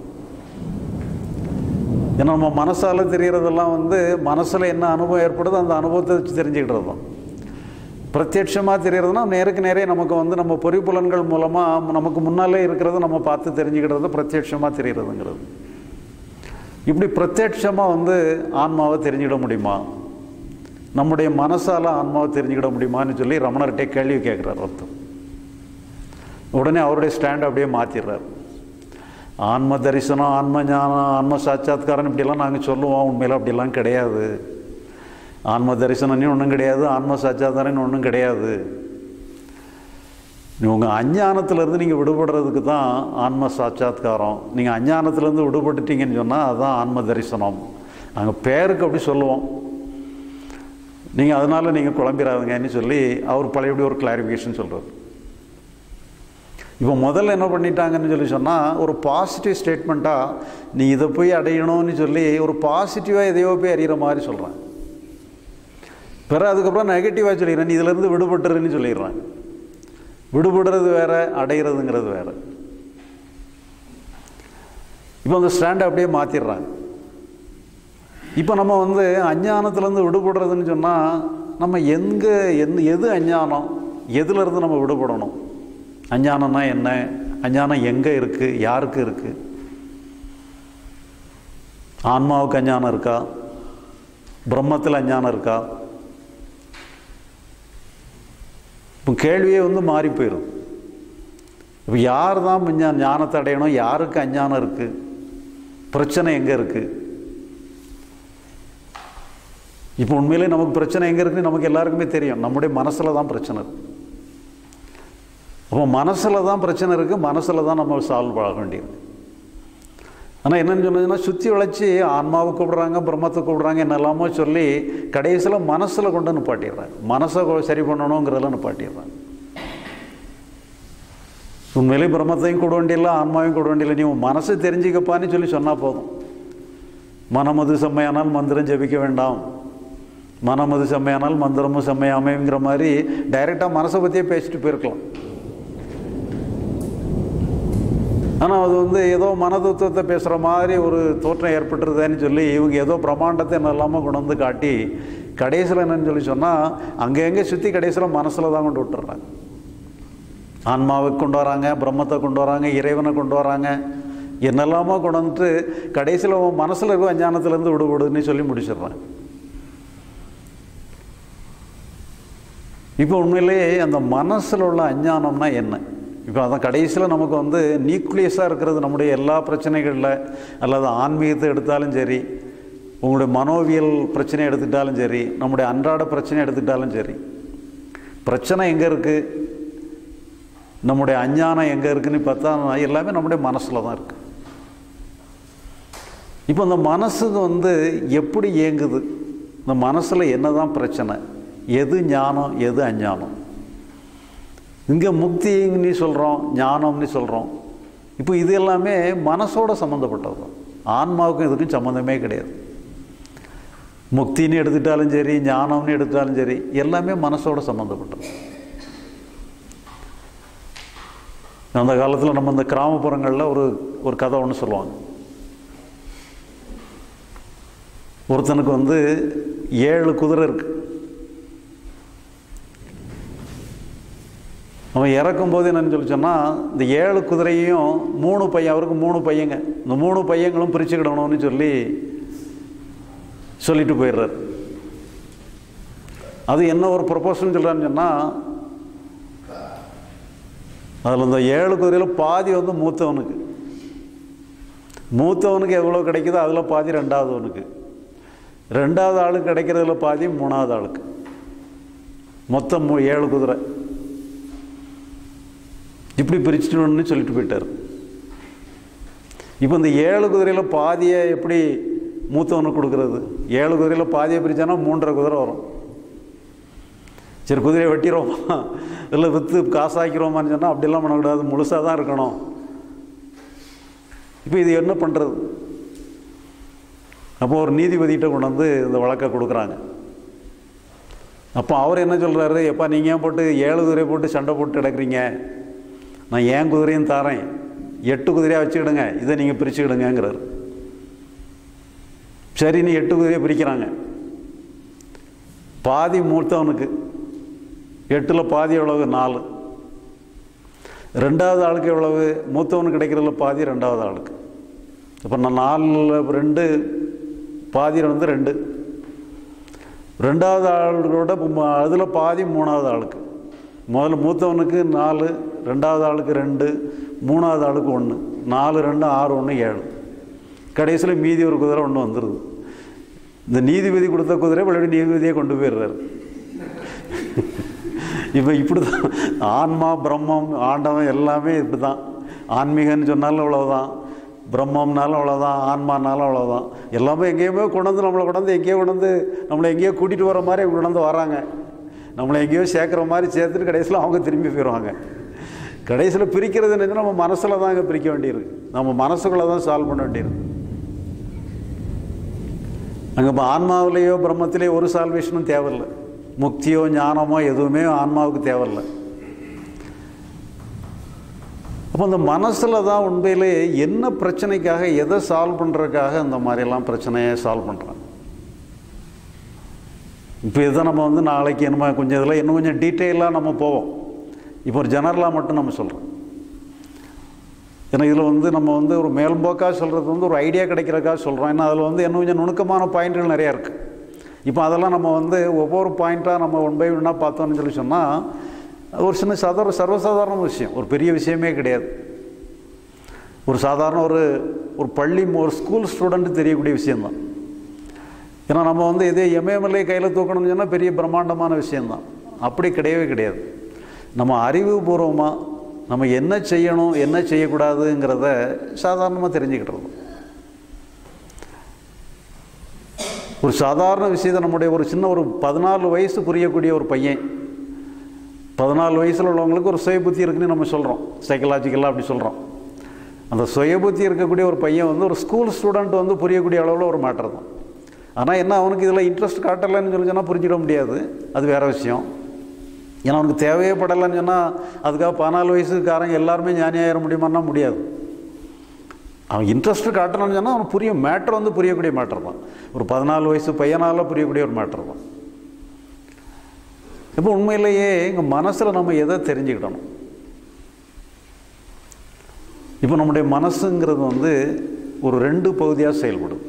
ஏன்னா நம்ம மனசால் தெரிகிறதெல்லாம் வந்து மனசில் என்ன அனுபவம் ஏற்படுதோ அந்த அனுபவத்தை வச்சு தெரிஞ்சுக்கிட்டது தான் பிரத்யட்சமாக தெரிகிறதுனா நேருக்கு நேரே நமக்கு வந்து நம்ம பொறிப்புலன்கள் மூலமாக நமக்கு முன்னாலே இருக்கிறத நம்ம பார்த்து தெரிஞ்சுக்கிட்டது பிரத்யட்சமாக தெரிகிறதுங்கிறது இப்படி பிரத்யட்சமாக வந்து ஆன்மாவை தெரிஞ்சுக்கிட முடியுமா நம்முடைய மனசால் ஆன்மாவை தெரிஞ்சுக்கிட முடியுமான்னு சொல்லி ரமணர்கிட்டே கேள்வி கேட்குறார் ஒருத்தர் உடனே அவருடைய ஸ்டாண்ட் அப்படியே மாற்றிடுறார் ஆன்ம தரிசனம் ஆன்ம ஞானம் ஆன்ம சாட்சாத்காரம் இப்படிலாம் நாங்கள் சொல்லுவோம் உண்மையில் அப்படிலாம் கிடையாது ஆன்ம தரிசனம்னு ஒன்றும் கிடையாது ஆன்ம சாட்சாத்காரம்னு ஒன்றும் கிடையாது உங்கள் அஞ்ஞானத்திலேருந்து நீங்கள் விடுபடுறதுக்கு தான் ஆன்ம சாட்சாத்காரம் நீங்கள் அஞ்ஞானத்திலேருந்து விடுபட்டுட்டீங்கன்னு சொன்னால் அதுதான் ஆன்ம தரிசனம் நாங்கள் பேருக்கு அப்படி சொல்லுவோம் நீங்கள் அதனால் நீங்கள் குழம்பிடாதுங்கன்னு சொல்லி அவர் பழையபடி ஒரு கிளாரிஃபிகேஷன் சொல்கிறார் இப்போ முதல்ல என்ன பண்ணிட்டாங்கன்னு சொல்லி சொன்னால் ஒரு பாசிட்டிவ் ஸ்டேட்மெண்ட்டாக நீ இதை போய் அடையணும்னு சொல்லி ஒரு பாசிட்டிவாக எதையோ போய் அறிகிற மாதிரி சொல்கிறேன் பிறகு அதுக்கப்புறம் நெகட்டிவாக சொல்லிடுறேன் நீ இதிலேருந்து விடுபட்டுருன்னு சொல்லிடுறேன் விடுபடுறது வேற அடைகிறதுங்கிறது வேற இப்போ அந்த ஸ்டாண்டை அப்படியே மாற்றிடுறாங்க இப்போ நம்ம வந்து அஞ்ஞானத்துலேருந்து விடுபடுறதுன்னு சொன்னால் நம்ம எங்கே எந்த எது அஞ்ஞானம் எதுலேருந்து நம்ம விடுபடணும் அஞ்ஞானம்னா என்ன அஞ்ஞானம் எங்கே இருக்குது யாருக்கு இருக்குது ஆன்மாவுக்கு அஞ்ஞானம் இருக்கா பிரம்மத்தில் அஞ்ஞானம் இருக்கா இப்போ கேள்வியே வந்து மாறி போயிடும் இப்போ யார் தான் ஞா- ஞானத்தை அடையணும் யாருக்கு அஞ்ஞானம் இருக்குது பிரச்சனை எங்கே இருக்குது இப்போ உண்மையிலே நமக்கு பிரச்சனை எங்கே இருக்குன்னு நமக்கு எல்லாருக்குமே தெரியும் நம்முடைய மனசில் தான் பிரச்சனை இருக்கு அப்போ மனசில் தான் பிரச்சனை இருக்குது மனசில் தான் நம்ம சால்வ் ஆக வேண்டியது ஆனால் என்னன்னு சொன்னதுன்னா சுற்றி வளைச்சி ஆன்மாவை கூப்பிடுறாங்க பிரம்மத்தை கூப்பிடுறாங்க என்னெல்லாமோ சொல்லி கடைசியில் மனசில் கொண்டு நிப்பாட்டிடுறாங்க மனசை கொ- சரி பண்ணணுங்கிறதெல்லாம் நிப்பாட்டிடுறாங்க உண்மையிலே பிரம்மத்தையும் கூட வேண்டியில்லை ஆன்மாவையும் கூட வேண்டியில்லை நீ உன் மனசை தெரிஞ்சுக்கப்பான்னு சொல்லி சொன்னால் போதும் மனமது செம்மையானால் மந்திரம் ஜெபிக்க வேண்டாம் மனமது செம்மையானால் மந்திரமும் செம்மையாமைங்கிற மாதிரி டைரெக்டாக மனசை பற்றியே பேசிட்டு போயிருக்கலாம் ஆனால் அது வந்து ஏதோ மனதத்துவத்தை பேசுகிற மாதிரி ஒரு தோற்றம் ஏற்பட்டுருதேன்னு சொல்லி இவங்க ஏதோ பிரம்மாண்டத்தை என்னெல்லாமோ கொண்டு வந்து காட்டி கடைசியில் என்னன்னு சொல்லி சொன்னால் அங்கே எங்கே சுற்றி கடைசியில் மனசில் தான் கொண்டு விட்டுறாங்க ஆன்மாவை கொண்டு வராங்க பிரம்மத்தை கொண்டு வராங்க இறைவனை கொண்டு வராங்க என்னெல்லாமோ கொண்டு வந்துட்டு கடைசியில் உன் மனசில் இருக்க அஞ்ஞானத்துலேருந்து விடுபடுன்னு சொல்லி முடிச்சிடுறாங்க இப்போ உண்மையிலேயே அந்த மனசில் உள்ள அஞ்ஞானம்னா என்ன இப்போ அதான் கடைசியில் நமக்கு வந்து நியூக்ளியஸாக இருக்கிறது நம்முடைய எல்லா பிரச்சனைகளில் அல்லது ஆன்மீகத்தை எடுத்தாலும் சரி உங்களுடைய மனோவியல் பிரச்சனை எடுத்துக்கிட்டாலும் சரி நம்முடைய அன்றாட பிரச்சனை எடுத்துக்கிட்டாலும் சரி பிரச்சனை எங்கே இருக்குது நம்முடைய அஞ்ஞானம் எங்கே இருக்குன்னு பார்த்தா எல்லாமே நம்முடைய மனசில் தான் இருக்குது இப்போ இந்த மனசுக்கு வந்து எப்படி இயங்குது இந்த மனசில் என்ன தான் பிரச்சனை எது ஞானம் எது அஞ்ஞானம் இங்கே முக்தின்னு சொல்கிறோம் ஞானம்னு சொல்கிறோம் இப்போ இது எல்லாமே மனசோட சம்மந்தப்பட்டது தான் ஆன்மாவுக்கும் இதுக்கும் சம்மந்தமே கிடையாது முக்தின்னு எடுத்துட்டாலும் சரி ஞானம்னு எடுத்தாலும் சரி எல்லாமே மனசோட சம்மந்தப்பட்டது அந்த காலத்தில் நம்ம இந்த கிராமப்புறங்களில் ஒரு ஒரு கதை ஒன்று சொல்லுவாங்க ஒருத்தனுக்கு வந்து ஏழு குதிரை இருக்கு அவன் இறக்கும்போது என்னன்னு சொல்லி சொன்னால் இந்த ஏழு குதிரையும் மூணு பையன் அவருக்கு மூணு பையங்க இந்த மூணு பையங்களும் பிரிச்சுக்கிடணும்னு சொல்லி சொல்லிட்டு போயிடுறாரு அது என்ன ஒரு ப்ரொபோசல் சொல்கிறான்னு சொன்னால் அதில் இந்த ஏழு குதிரையில் பாதி வந்து மூத்தவனுக்கு மூத்தவனுக்கு எவ்வளோ கிடைக்குதோ அதில் பாதி ரெண்டாவதுவனுக்கு ரெண்டாவது ஆளுக்கு கிடைக்கிறதுல பாதி மூணாவது ஆளுக்கு மொத்தம் மூ ஏழு குதிரை இப்படி பிரிச்சுட்டோன்னு சொல்லிட்டு போயிட்டார் இப்போ இந்த ஏழு குதிரையில் பாதியை எப்படி மூத்தவனுக்கு கொடுக்கறது ஏழு குதிரையில் பாதியை பிரித்தானா மூன்றரை குதிரை வரும் சரி குதிரையை வெட்டிடுவோமா இல்லை விற்று காசாக்கிறோமான்னு சொன்னால் அப்படிலாம் பண்ணக்கூடாது முழுசாக தான் இருக்கணும் இப்போ இது என்ன பண்ணுறது அப்போ ஒரு நீதிபதிகிட்ட கொண்டு வந்து இந்த வழக்கை கொடுக்குறாங்க அப்போ அவர் என்ன சொல்கிறாரு எப்பா நீங்கள் ஏன் போட்டு ஏழு குதிரை போட்டு சண்டை போட்டு கிடக்குறீங்க நான் ஏன் குதிரையும் தரேன் எட்டு குதிரையாக வச்சுக்கிடுங்க இதை நீங்கள் பிரிச்சுக்கிடுங்கிறார் சரின்னு எட்டு குதிரையை பிரிக்கிறாங்க பாதி மூத்தவனுக்கு எட்டில் பாதி எவ்வளவு நாலு ரெண்டாவது ஆளுக்கு எவ்வளவு மூத்தவனுக்கு கிடைக்கிறதுல பாதி ரெண்டாவது ஆளுக்கு இப்போ நான் நாலில் ரெண்டு பாதி வந்து ரெண்டு ரெண்டாவது ஆளுகளோட அதில் பாதி மூணாவது ஆளுக்கு முதல்ல மூத்தவனுக்கு நாலு ரெண்டாவது ஆளுக்கு ரெண்டு மூணாவது ஆளுக்கு ஒன்று நாலு ரெண்டு ஆறு ஒன்று ஏழு கடைசியில் மீதி ஒரு குதிரை ஒன்று வந்துடுது இந்த நீதிபதி கொடுத்த குதிரை மறுபடியும் நீதிபதியே கொண்டு போயிடுறாரு இப்போ இப்படி தான் ஆன்மா பிரம்மம் ஆண்டவன் எல்லாமே இப்படி தான் ஆன்மீகன்னு சொன்னாலும் அவ்வளோதான் பிரம்மம்னாலும் அவ்வளோதான் ஆன்மானாலும் அவ்வளோதான் எல்லாமே எங்கேயுமே கொண்டாந்து நம்மளை கொண்டாந்து எங்கேயோ கொண்டாந்து நம்மளை எங்கேயோ கூட்டிகிட்டு வர மாதிரி கொண்டாந்து வராங்க நம்மளை எங்கேயோ சேர்க்குற மாதிரி சேர்த்துட்டு கடைசியில் அவங்க திரும்பி போயிடுவாங்க கடைசியில் பிரிக்கிறது என்னது நம்ம மனசில் தான் அங்கே பிரிக்க வேண்டியிருக்கு நம்ம மனசுக்குள்ளே தான் சால்வ் பண்ண வேண்டியிருக்கு அங்கே இப்போ ஆன்மாவிலேயோ பிரம்மத்திலேயோ ஒரு சால்வேஷனும் தேவையில்லை முக்தியோ ஞானமோ எதுவுமே ஆன்மாவுக்கு தேவையில்லை அப்போ அந்த மனசில் தான் உண்மையிலே என்ன பிரச்சனைக்காக எதை சால்வ் பண்ணுறதுக்காக இந்த மாதிரியெல்லாம் பிரச்சனையை சால்வ் பண்ணுறாங்க இப்போ இதை நம்ம வந்து நாளைக்கு என்னமோ கொஞ்சம் இதில் இன்னும் கொஞ்சம் டீட்டெயிலாக நம்ம போவோம் இப்போ ஒரு ஜெனரலாக மட்டும் நம்ம சொல்கிறோம் ஏன்னா இதில் வந்து நம்ம வந்து ஒரு மேல்போக்காக சொல்கிறது வந்து ஒரு ஐடியா கிடைக்கிறதுக்காக சொல்கிறோம் ஏன்னா அதில் வந்து இன்னும் கொஞ்சம் நுணுக்கமான பாயிண்ட்கள் நிறையா இருக்குது இப்போ அதெல்லாம் நம்ம வந்து ஒவ்வொரு பாயிண்ட்டாக நம்ம ஒன் பை ஒன்னாக பார்த்தோம்னு சொல்லி சொன்னால் அது ஒரு சின்ன சாதாரண சர்வசாதாரண விஷயம் ஒரு பெரிய விஷயமே கிடையாது ஒரு சாதாரண ஒரு ஒரு பள்ளி ஒரு ஸ்கூல் ஸ்டூடெண்ட்டு தெரியக்கூடிய விஷயந்தான் ஏன்னா நம்ம வந்து இதே எம்ஏஎம்எல்ஏ கையில் தூக்கணும்னு சொன்னால் பெரிய பிரம்மாண்டமான விஷயந்தான் அப்படி கிடையவே கிடையாது நம்ம அறிவுபூர்வமாக நம்ம என்ன செய்யணும் என்ன செய்யக்கூடாதுங்கிறத சாதாரணமாக தெரிஞ்சுக்கிட்டுருவோம் ஒரு சாதாரண விஷயத்தை நம்முடைய ஒரு சின்ன ஒரு பதினாலு வயசு புரியக்கூடிய ஒரு பையன் பதினாலு வயசில் உள்ளவங்களுக்கு ஒரு சுய புத்தி இருக்குன்னு நம்ம சொல்கிறோம் சைக்கலாஜிக்கலாக அப்படி சொல்கிறோம் அந்த சுய புத்தி இருக்கக்கூடிய ஒரு பையன் வந்து ஒரு ஸ்கூல் ஸ்டூடெண்ட் வந்து புரியக்கூடிய அளவில் ஒரு மேட்டர் தான் ஆனால் என்ன அவனுக்கு இதில் இன்ட்ரெஸ்ட் காட்டலைன்னு சொல்லி சொன்னால் புரிஞ்சிட முடியாது அது வேறு விஷயம் ஏன்னா அவனுக்கு தேவையே படலைன்னு சொன்னால் அதுக்காக பதினாலு வயசுக்காரங்க எல்லாருமே ஞானியாயிர முடியுமான்னா முடியாது அவன் இன்ட்ரெஸ்ட் காட்டணும்னு சொன்னால் அவனுக்கு புரியும் மேட்ரு வந்து புரியக்கூடிய மேட்டர் தான் ஒரு பதினாலு வயசு பையனால் புரியக்கூடிய ஒரு மேட்டர் தான் இப்போ உண்மையிலேயே எங்கள் மனசில் நம்ம எதை தெரிஞ்சுக்கிடணும் இப்போ நம்முடைய மனசுங்கிறது வந்து ஒரு ரெண்டு பகுதியாக செயல்படும்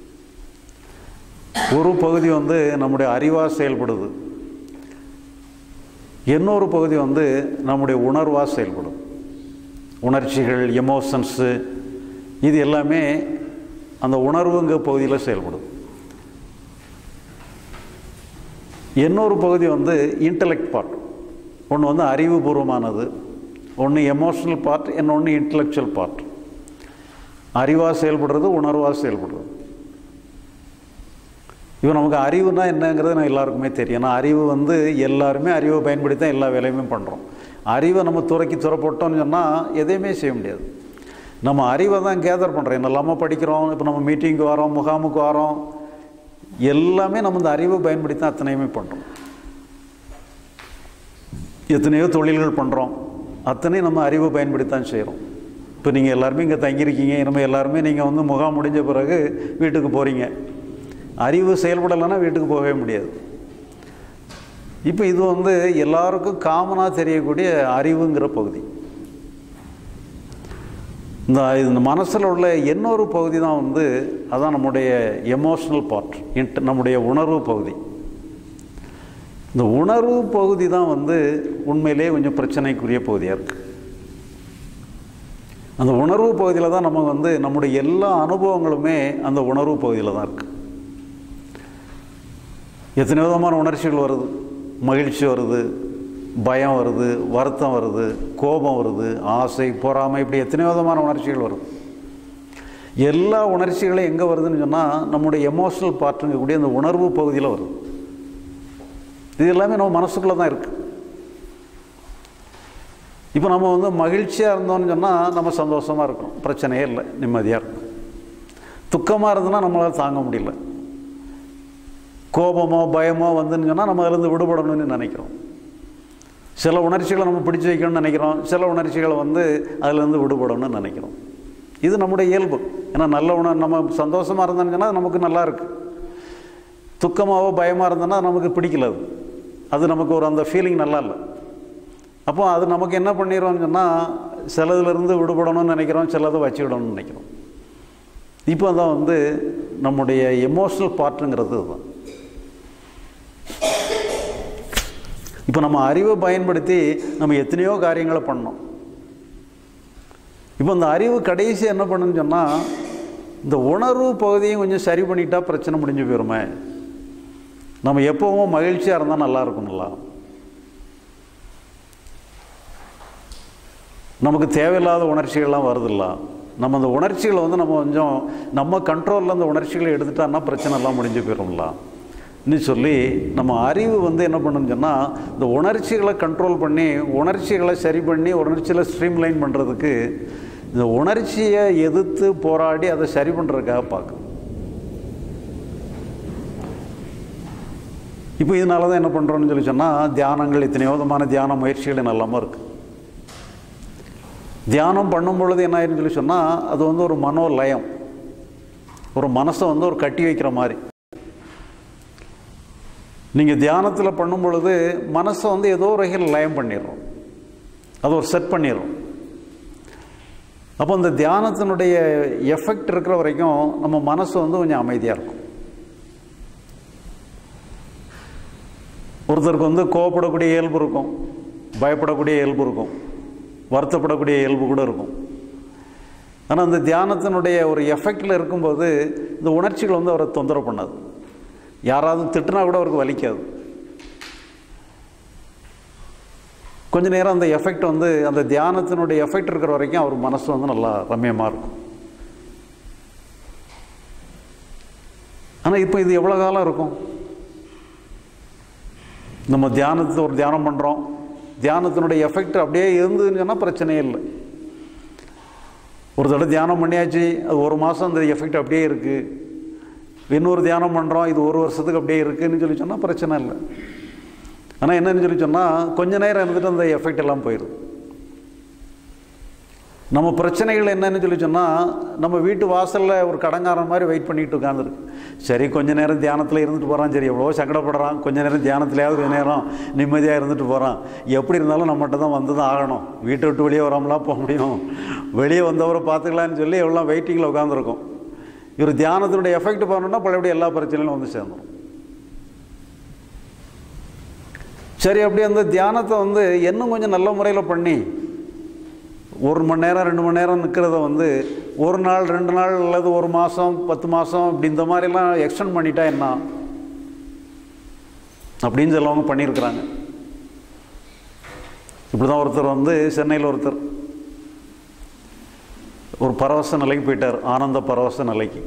ஒரு பகுதி வந்து நம்முடைய அறிவாக செயல்படுது இன்னொரு பகுதி வந்து நம்முடைய உணர்வாக செயல்படும் உணர்ச்சிகள் எமோஷன்ஸு இது எல்லாமே அந்த உணர்வுங்க பகுதியில் செயல்படும் இன்னொரு பகுதி வந்து இன்டலெக்ட் பார்ட் ஒன்று வந்து அறிவுபூர்வமானது ஒன்று எமோஷனல் பார்ட் இன்னொன்று இன்டலெக்சுவல் பார்ட் அறிவாக செயல்படுறது உணர்வாக செயல்படுறது இப்போ நமக்கு அறிவுனா என்னங்கிறது நான் எல்லாருக்குமே தெரியும் ஏன்னா அறிவு வந்து எல்லாருமே அறிவை பயன்படுத்தி தான் எல்லா வேலையுமே பண்ணுறோம் அறிவை நம்ம துறைக்கி துறை போட்டோம்னு சொன்னால் எதையுமே செய்ய முடியாது நம்ம அறிவை தான் கேதர் பண்ணுறோம் என்னெல்லாமல் படிக்கிறோம் இப்போ நம்ம மீட்டிங்க்கு வரோம் முகாமுக்கு வரோம் எல்லாமே நம்ம இந்த அறிவை பயன்படுத்தி தான் அத்தனையுமே பண்ணுறோம் எத்தனையோ தொழில்கள் பண்ணுறோம் அத்தனையும் நம்ம அறிவை பயன்படுத்தி தான் செய்கிறோம் இப்போ நீங்கள் எல்லாருமே இங்கே தங்கியிருக்கீங்க நம்ம எல்லாருமே நீங்கள் வந்து முகாம் முடிஞ்ச பிறகு வீட்டுக்கு போகிறீங்க அறிவு செயல்படலைன்னா வீட்டுக்கு போகவே முடியாது இப்போ இது வந்து எல்லாருக்கும் காமனாக தெரியக்கூடிய அறிவுங்கிற பகுதி இந்த இந்த மனசில் உள்ள இன்னொரு பகுதி தான் வந்து அதான் நம்முடைய எமோஷ்னல் பார்ட் இன்ட் நம்முடைய உணர்வு பகுதி இந்த உணர்வு பகுதி தான் வந்து உண்மையிலே கொஞ்சம் பிரச்சனைக்குரிய பகுதியாக இருக்குது அந்த உணர்வு பகுதியில் தான் நம்ம வந்து நம்முடைய எல்லா அனுபவங்களுமே அந்த உணர்வு பகுதியில் தான் இருக்குது எத்தனை விதமான உணர்ச்சிகள் வருது மகிழ்ச்சி வருது பயம் வருது வருத்தம் வருது கோபம் வருது ஆசை பொறாமை இப்படி எத்தனையோ விதமான உணர்ச்சிகள் வருது எல்லா உணர்ச்சிகளும் எங்கே வருதுன்னு சொன்னால் நம்முடைய எமோஷனல் பார்ட்டுங்கக்கூடிய அந்த உணர்வு பகுதியில் வருது இது எல்லாமே நம்ம மனசுக்குள்ளே தான் இருக்குது இப்போ நம்ம வந்து மகிழ்ச்சியாக இருந்தோம்னு சொன்னால் நம்ம சந்தோஷமாக இருக்கணும் பிரச்சனையே இல்லை நிம்மதியாக இருக்கும் துக்கமாக இருந்ததுன்னா நம்மளால் தாங்க முடியல கோபமோ பயமோ வந்துன்னு சொன்னால் நம்ம அதிலேருந்து விடுபடணும்னு நினைக்கிறோம் சில உணர்ச்சிகளை நம்ம பிடிச்சி வைக்கணும்னு நினைக்கிறோம் சில உணர்ச்சிகளை வந்து அதிலேருந்து விடுபடணும்னு நினைக்கிறோம் இது நம்முடைய இயல்பு ஏன்னா நல்ல உணர் நம்ம சந்தோஷமாக இருந்தோம்னு சொன்னால் நமக்கு நல்லா இருக்குது துக்கமாகவோ பயமாக இருந்தோன்னா நமக்கு பிடிக்கல அது அது நமக்கு ஒரு அந்த ஃபீலிங் நல்லா இல்லை அப்போ அது நமக்கு என்ன பண்ணிடுவோம்னு சொன்னால் சிலதுலேருந்து விடுபடணும்னு நினைக்கிறோம் சிலதை வச்சுக்கிடணும்னு நினைக்கிறோம் இப்போ தான் வந்து நம்முடைய எமோஷ்னல் பார்ட்டுங்கிறது தான் இப்போ நம்ம அறிவை பயன்படுத்தி நம்ம எத்தனையோ காரியங்களை பண்ணோம் இப்போ இந்த அறிவு கடைசி என்ன பண்ணுன்னு சொன்னால் இந்த உணர்வு பகுதியும் கொஞ்சம் சரி பண்ணிட்டா பிரச்சனை முடிஞ்சு போயிருமே நம்ம எப்பவும் மகிழ்ச்சியாக இருந்தால் நல்லா இருக்கும்ல நமக்கு தேவையில்லாத உணர்ச்சிகள்லாம் வருதில்ல நம்ம அந்த உணர்ச்சிகளை வந்து நம்ம கொஞ்சம் நம்ம கண்ட்ரோலில் அந்த உணர்ச்சிகளை எடுத்துட்டோம்னா பிரச்சனை எல்லாம் முடிஞ்சு போயிடும்ல இன்னும் சொல்லி நம்ம அறிவு வந்து என்ன பண்ணுன்னு சொன்னால் இந்த உணர்ச்சிகளை கண்ட்ரோல் பண்ணி உணர்ச்சிகளை சரி பண்ணி உணர்ச்சிகளை ஸ்ட்ரீம்லைன் பண்ணுறதுக்கு இந்த உணர்ச்சியை எதிர்த்து போராடி அதை சரி பண்ணுறதுக்காக பார்க்குது இப்போ இதனால தான் என்ன பண்ணுறோன்னு சொல்லி சொன்னால் தியானங்கள் இத்தனை விதமான தியான முயற்சிகள் நல்லாமல் இருக்குது தியானம் பண்ணும் பொழுது என்ன ஆயிருன்னு சொல்லி சொன்னால் அது வந்து ஒரு மனோலயம் ஒரு மனசை வந்து ஒரு கட்டி வைக்கிற மாதிரி நீங்கள் தியானத்தில் பண்ணும் பொழுது மனசை வந்து ஏதோ ஒரு வகையில் லயம் பண்ணிடுறோம் அது ஒரு செட் பண்ணிடுறோம் அப்போ அந்த தியானத்தினுடைய எஃபெக்ட் இருக்கிற வரைக்கும் நம்ம மனசு வந்து கொஞ்சம் அமைதியாக இருக்கும் ஒருத்தருக்கு வந்து கோவப்படக்கூடிய இயல்பு இருக்கும் பயப்படக்கூடிய இயல்பு இருக்கும் வருத்தப்படக்கூடிய இயல்பு கூட இருக்கும் ஆனால் அந்த தியானத்தினுடைய ஒரு எஃபெக்டில் இருக்கும்போது இந்த உணர்ச்சிகள் வந்து அவரை தொந்தரவு பண்ணாது யாராவது திட்டினா கூட அவருக்கு வலிக்காது கொஞ்ச நேரம் அந்த எஃபெக்ட் வந்து அந்த தியானத்தினுடைய எஃபெக்ட் இருக்கிற வரைக்கும் அவர் மனசு வந்து நல்லா ரம்யமாக இருக்கும் ஆனால் இப்போ இது எவ்வளோ காலம் இருக்கும் நம்ம தியானத்தை ஒரு தியானம் பண்ணுறோம் தியானத்தினுடைய எஃபெக்ட் அப்படியே இருந்ததுன்னு சொன்னால் பிரச்சனையே இல்லை ஒரு தடவை தியானம் பண்ணியாச்சு அது ஒரு மாதம் அந்த எஃபெக்ட் அப்படியே இருக்குது இன்னொரு தியானம் பண்ணுறோம் இது ஒரு வருஷத்துக்கு அப்படியே இருக்குதுன்னு சொல்லி சொன்னால் பிரச்சனை இல்லை ஆனால் என்னன்னு சொல்லி சொன்னால் கொஞ்ச நேரம் இருந்துட்டு அந்த எஃபெக்ட் எல்லாம் போயிடும் நம்ம பிரச்சனைகள் என்னன்னு சொல்லி சொன்னால் நம்ம வீட்டு வாசலில் ஒரு கடங்காரன் மாதிரி வெயிட் பண்ணிட்டு உட்காந்துருக்கு சரி கொஞ்ச நேரம் தியானத்தில் இருந்துட்டு போகிறான் சரி எவ்வளோ சங்கடப்படுறான் கொஞ்ச நேரம் தியானத்துலையாவது கொஞ்ச நேரம் நிம்மதியாக இருந்துட்டு போகிறான் எப்படி இருந்தாலும் நம்மகிட்ட தான் வந்து தான் ஆகணும் வீட்டை விட்டு வெளியே வராமலாம் போக முடியும் வெளியே வந்தவரை பார்த்துக்கலான்னு சொல்லி எவ்வளோ வெயிட்டிங்கில் உட்காந்துருக்கோம் இவர் தியானத்தினுடைய எஃபெக்ட் பண்ணணும்னா பழையபடி எல்லா பிரச்சனைகளும் வந்து சேர்ந்துடும் சரி அப்படி அந்த தியானத்தை வந்து இன்னும் கொஞ்சம் நல்ல முறையில் பண்ணி ஒரு மணி நேரம் ரெண்டு மணி நேரம் நிற்கிறத வந்து ஒரு நாள் ரெண்டு நாள் அல்லது ஒரு மாதம் பத்து மாதம் இப்படி இந்த மாதிரிலாம் எக்ஸ்டெண்ட் பண்ணிட்டா என்ன அப்படின்னு சிலவங்க பண்ணியிருக்கிறாங்க இப்படி தான் ஒருத்தர் வந்து சென்னையில் ஒருத்தர் ஒரு பரவச நிலைக்கு போயிட்டார் ஆனந்த பரவச நிலைக்கு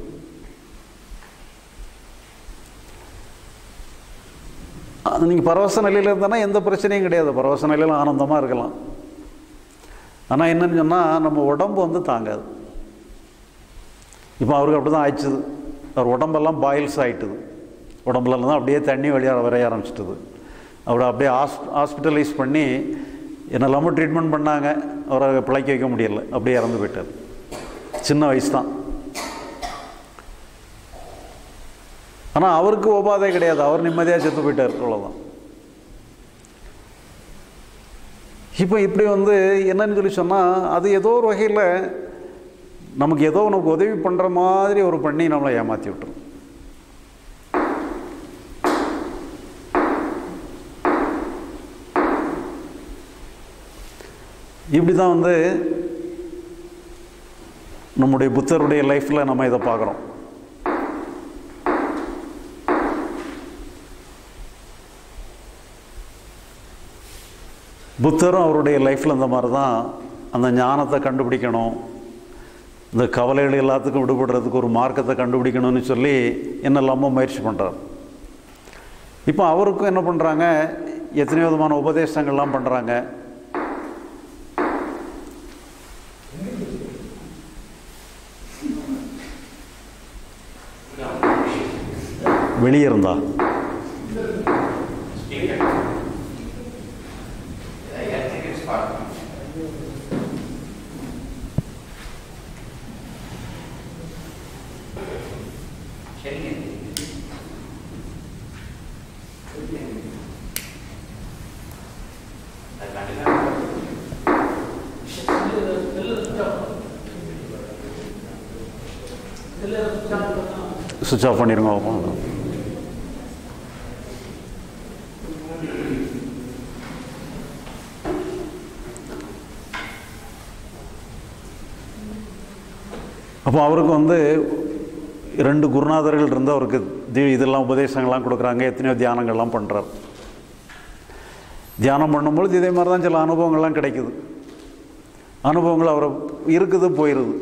அது நீங்கள் பரவச நிலையில் இருந்தனா எந்த பிரச்சனையும் கிடையாது பரவச நிலையில் ஆனந்தமாக இருக்கலாம் ஆனால் என்னன்னு சொன்னால் நம்ம உடம்பு வந்து தாங்காது இப்போ அவருக்கு அப்படி தான் ஆயிடுச்சுது அவர் உடம்பெல்லாம் பாயில்ஸ் ஆகிட்டுது உடம்புலலாம் தான் அப்படியே தண்ணி வழியாக வரைய ஆரம்பிச்சிட்டுது அவரை அப்படியே ஹாஸ் ஹாஸ்பிட்டலைஸ் பண்ணி என்னெல்லாமோ ட்ரீட்மெண்ட் பண்ணாங்க அவரை பிழைக்க வைக்க முடியல அப்படியே இறந்து போயிட்டார் சின்ன வயசு தான் ஆனால் அவருக்கு உபாதை கிடையாது அவர் நிம்மதியாக செத்து போயிட்டார் அவ்வளோதான் இப்போ இப்படி வந்து என்னன்னு சொல்லி சொன்னால் அது ஏதோ ஒரு வகையில் நமக்கு ஏதோ நமக்கு உதவி பண்ணுற மாதிரி ஒரு பண்ணி நம்மளை ஏமாற்றி விட்டுரும் இப்படி தான் வந்து நம்முடைய புத்தருடைய லைஃப்பில் நம்ம இதை பார்க்குறோம் புத்தரும் அவருடைய லைஃப்பில் இந்த மாதிரி தான் அந்த ஞானத்தை கண்டுபிடிக்கணும் இந்த கவலைகள் எல்லாத்துக்கும் விடுபடுறதுக்கு ஒரு மார்க்கத்தை கண்டுபிடிக்கணும்னு சொல்லி என்னெல்லாமோ முயற்சி பண்ணுறார் இப்போ அவருக்கும் என்ன பண்ணுறாங்க எத்தனையோ விதமான உபதேசங்கள்லாம் பண்ணுறாங்க வெளியே இருந்தா Speaker. Yeah, I think it's fine. சரிங்க அது கண்டிப்பாக சுவிட்ச் ஆஃப் பண்ணிருங்க பாப்போம். அப்போ அவருக்கு வந்து ரெண்டு குருநாதர்கள் இருந்து அவருக்கு தி இதெல்லாம் உபதேசங்கள்லாம் கொடுக்குறாங்க எத்தனையோ தியானங்கள்லாம் பண்ணுறார் தியானம் பண்ணும்பொழுது இதே மாதிரி தான் சில அனுபவங்கள்லாம் கிடைக்குது அனுபவங்கள் அவரை இருக்குது போயிடுது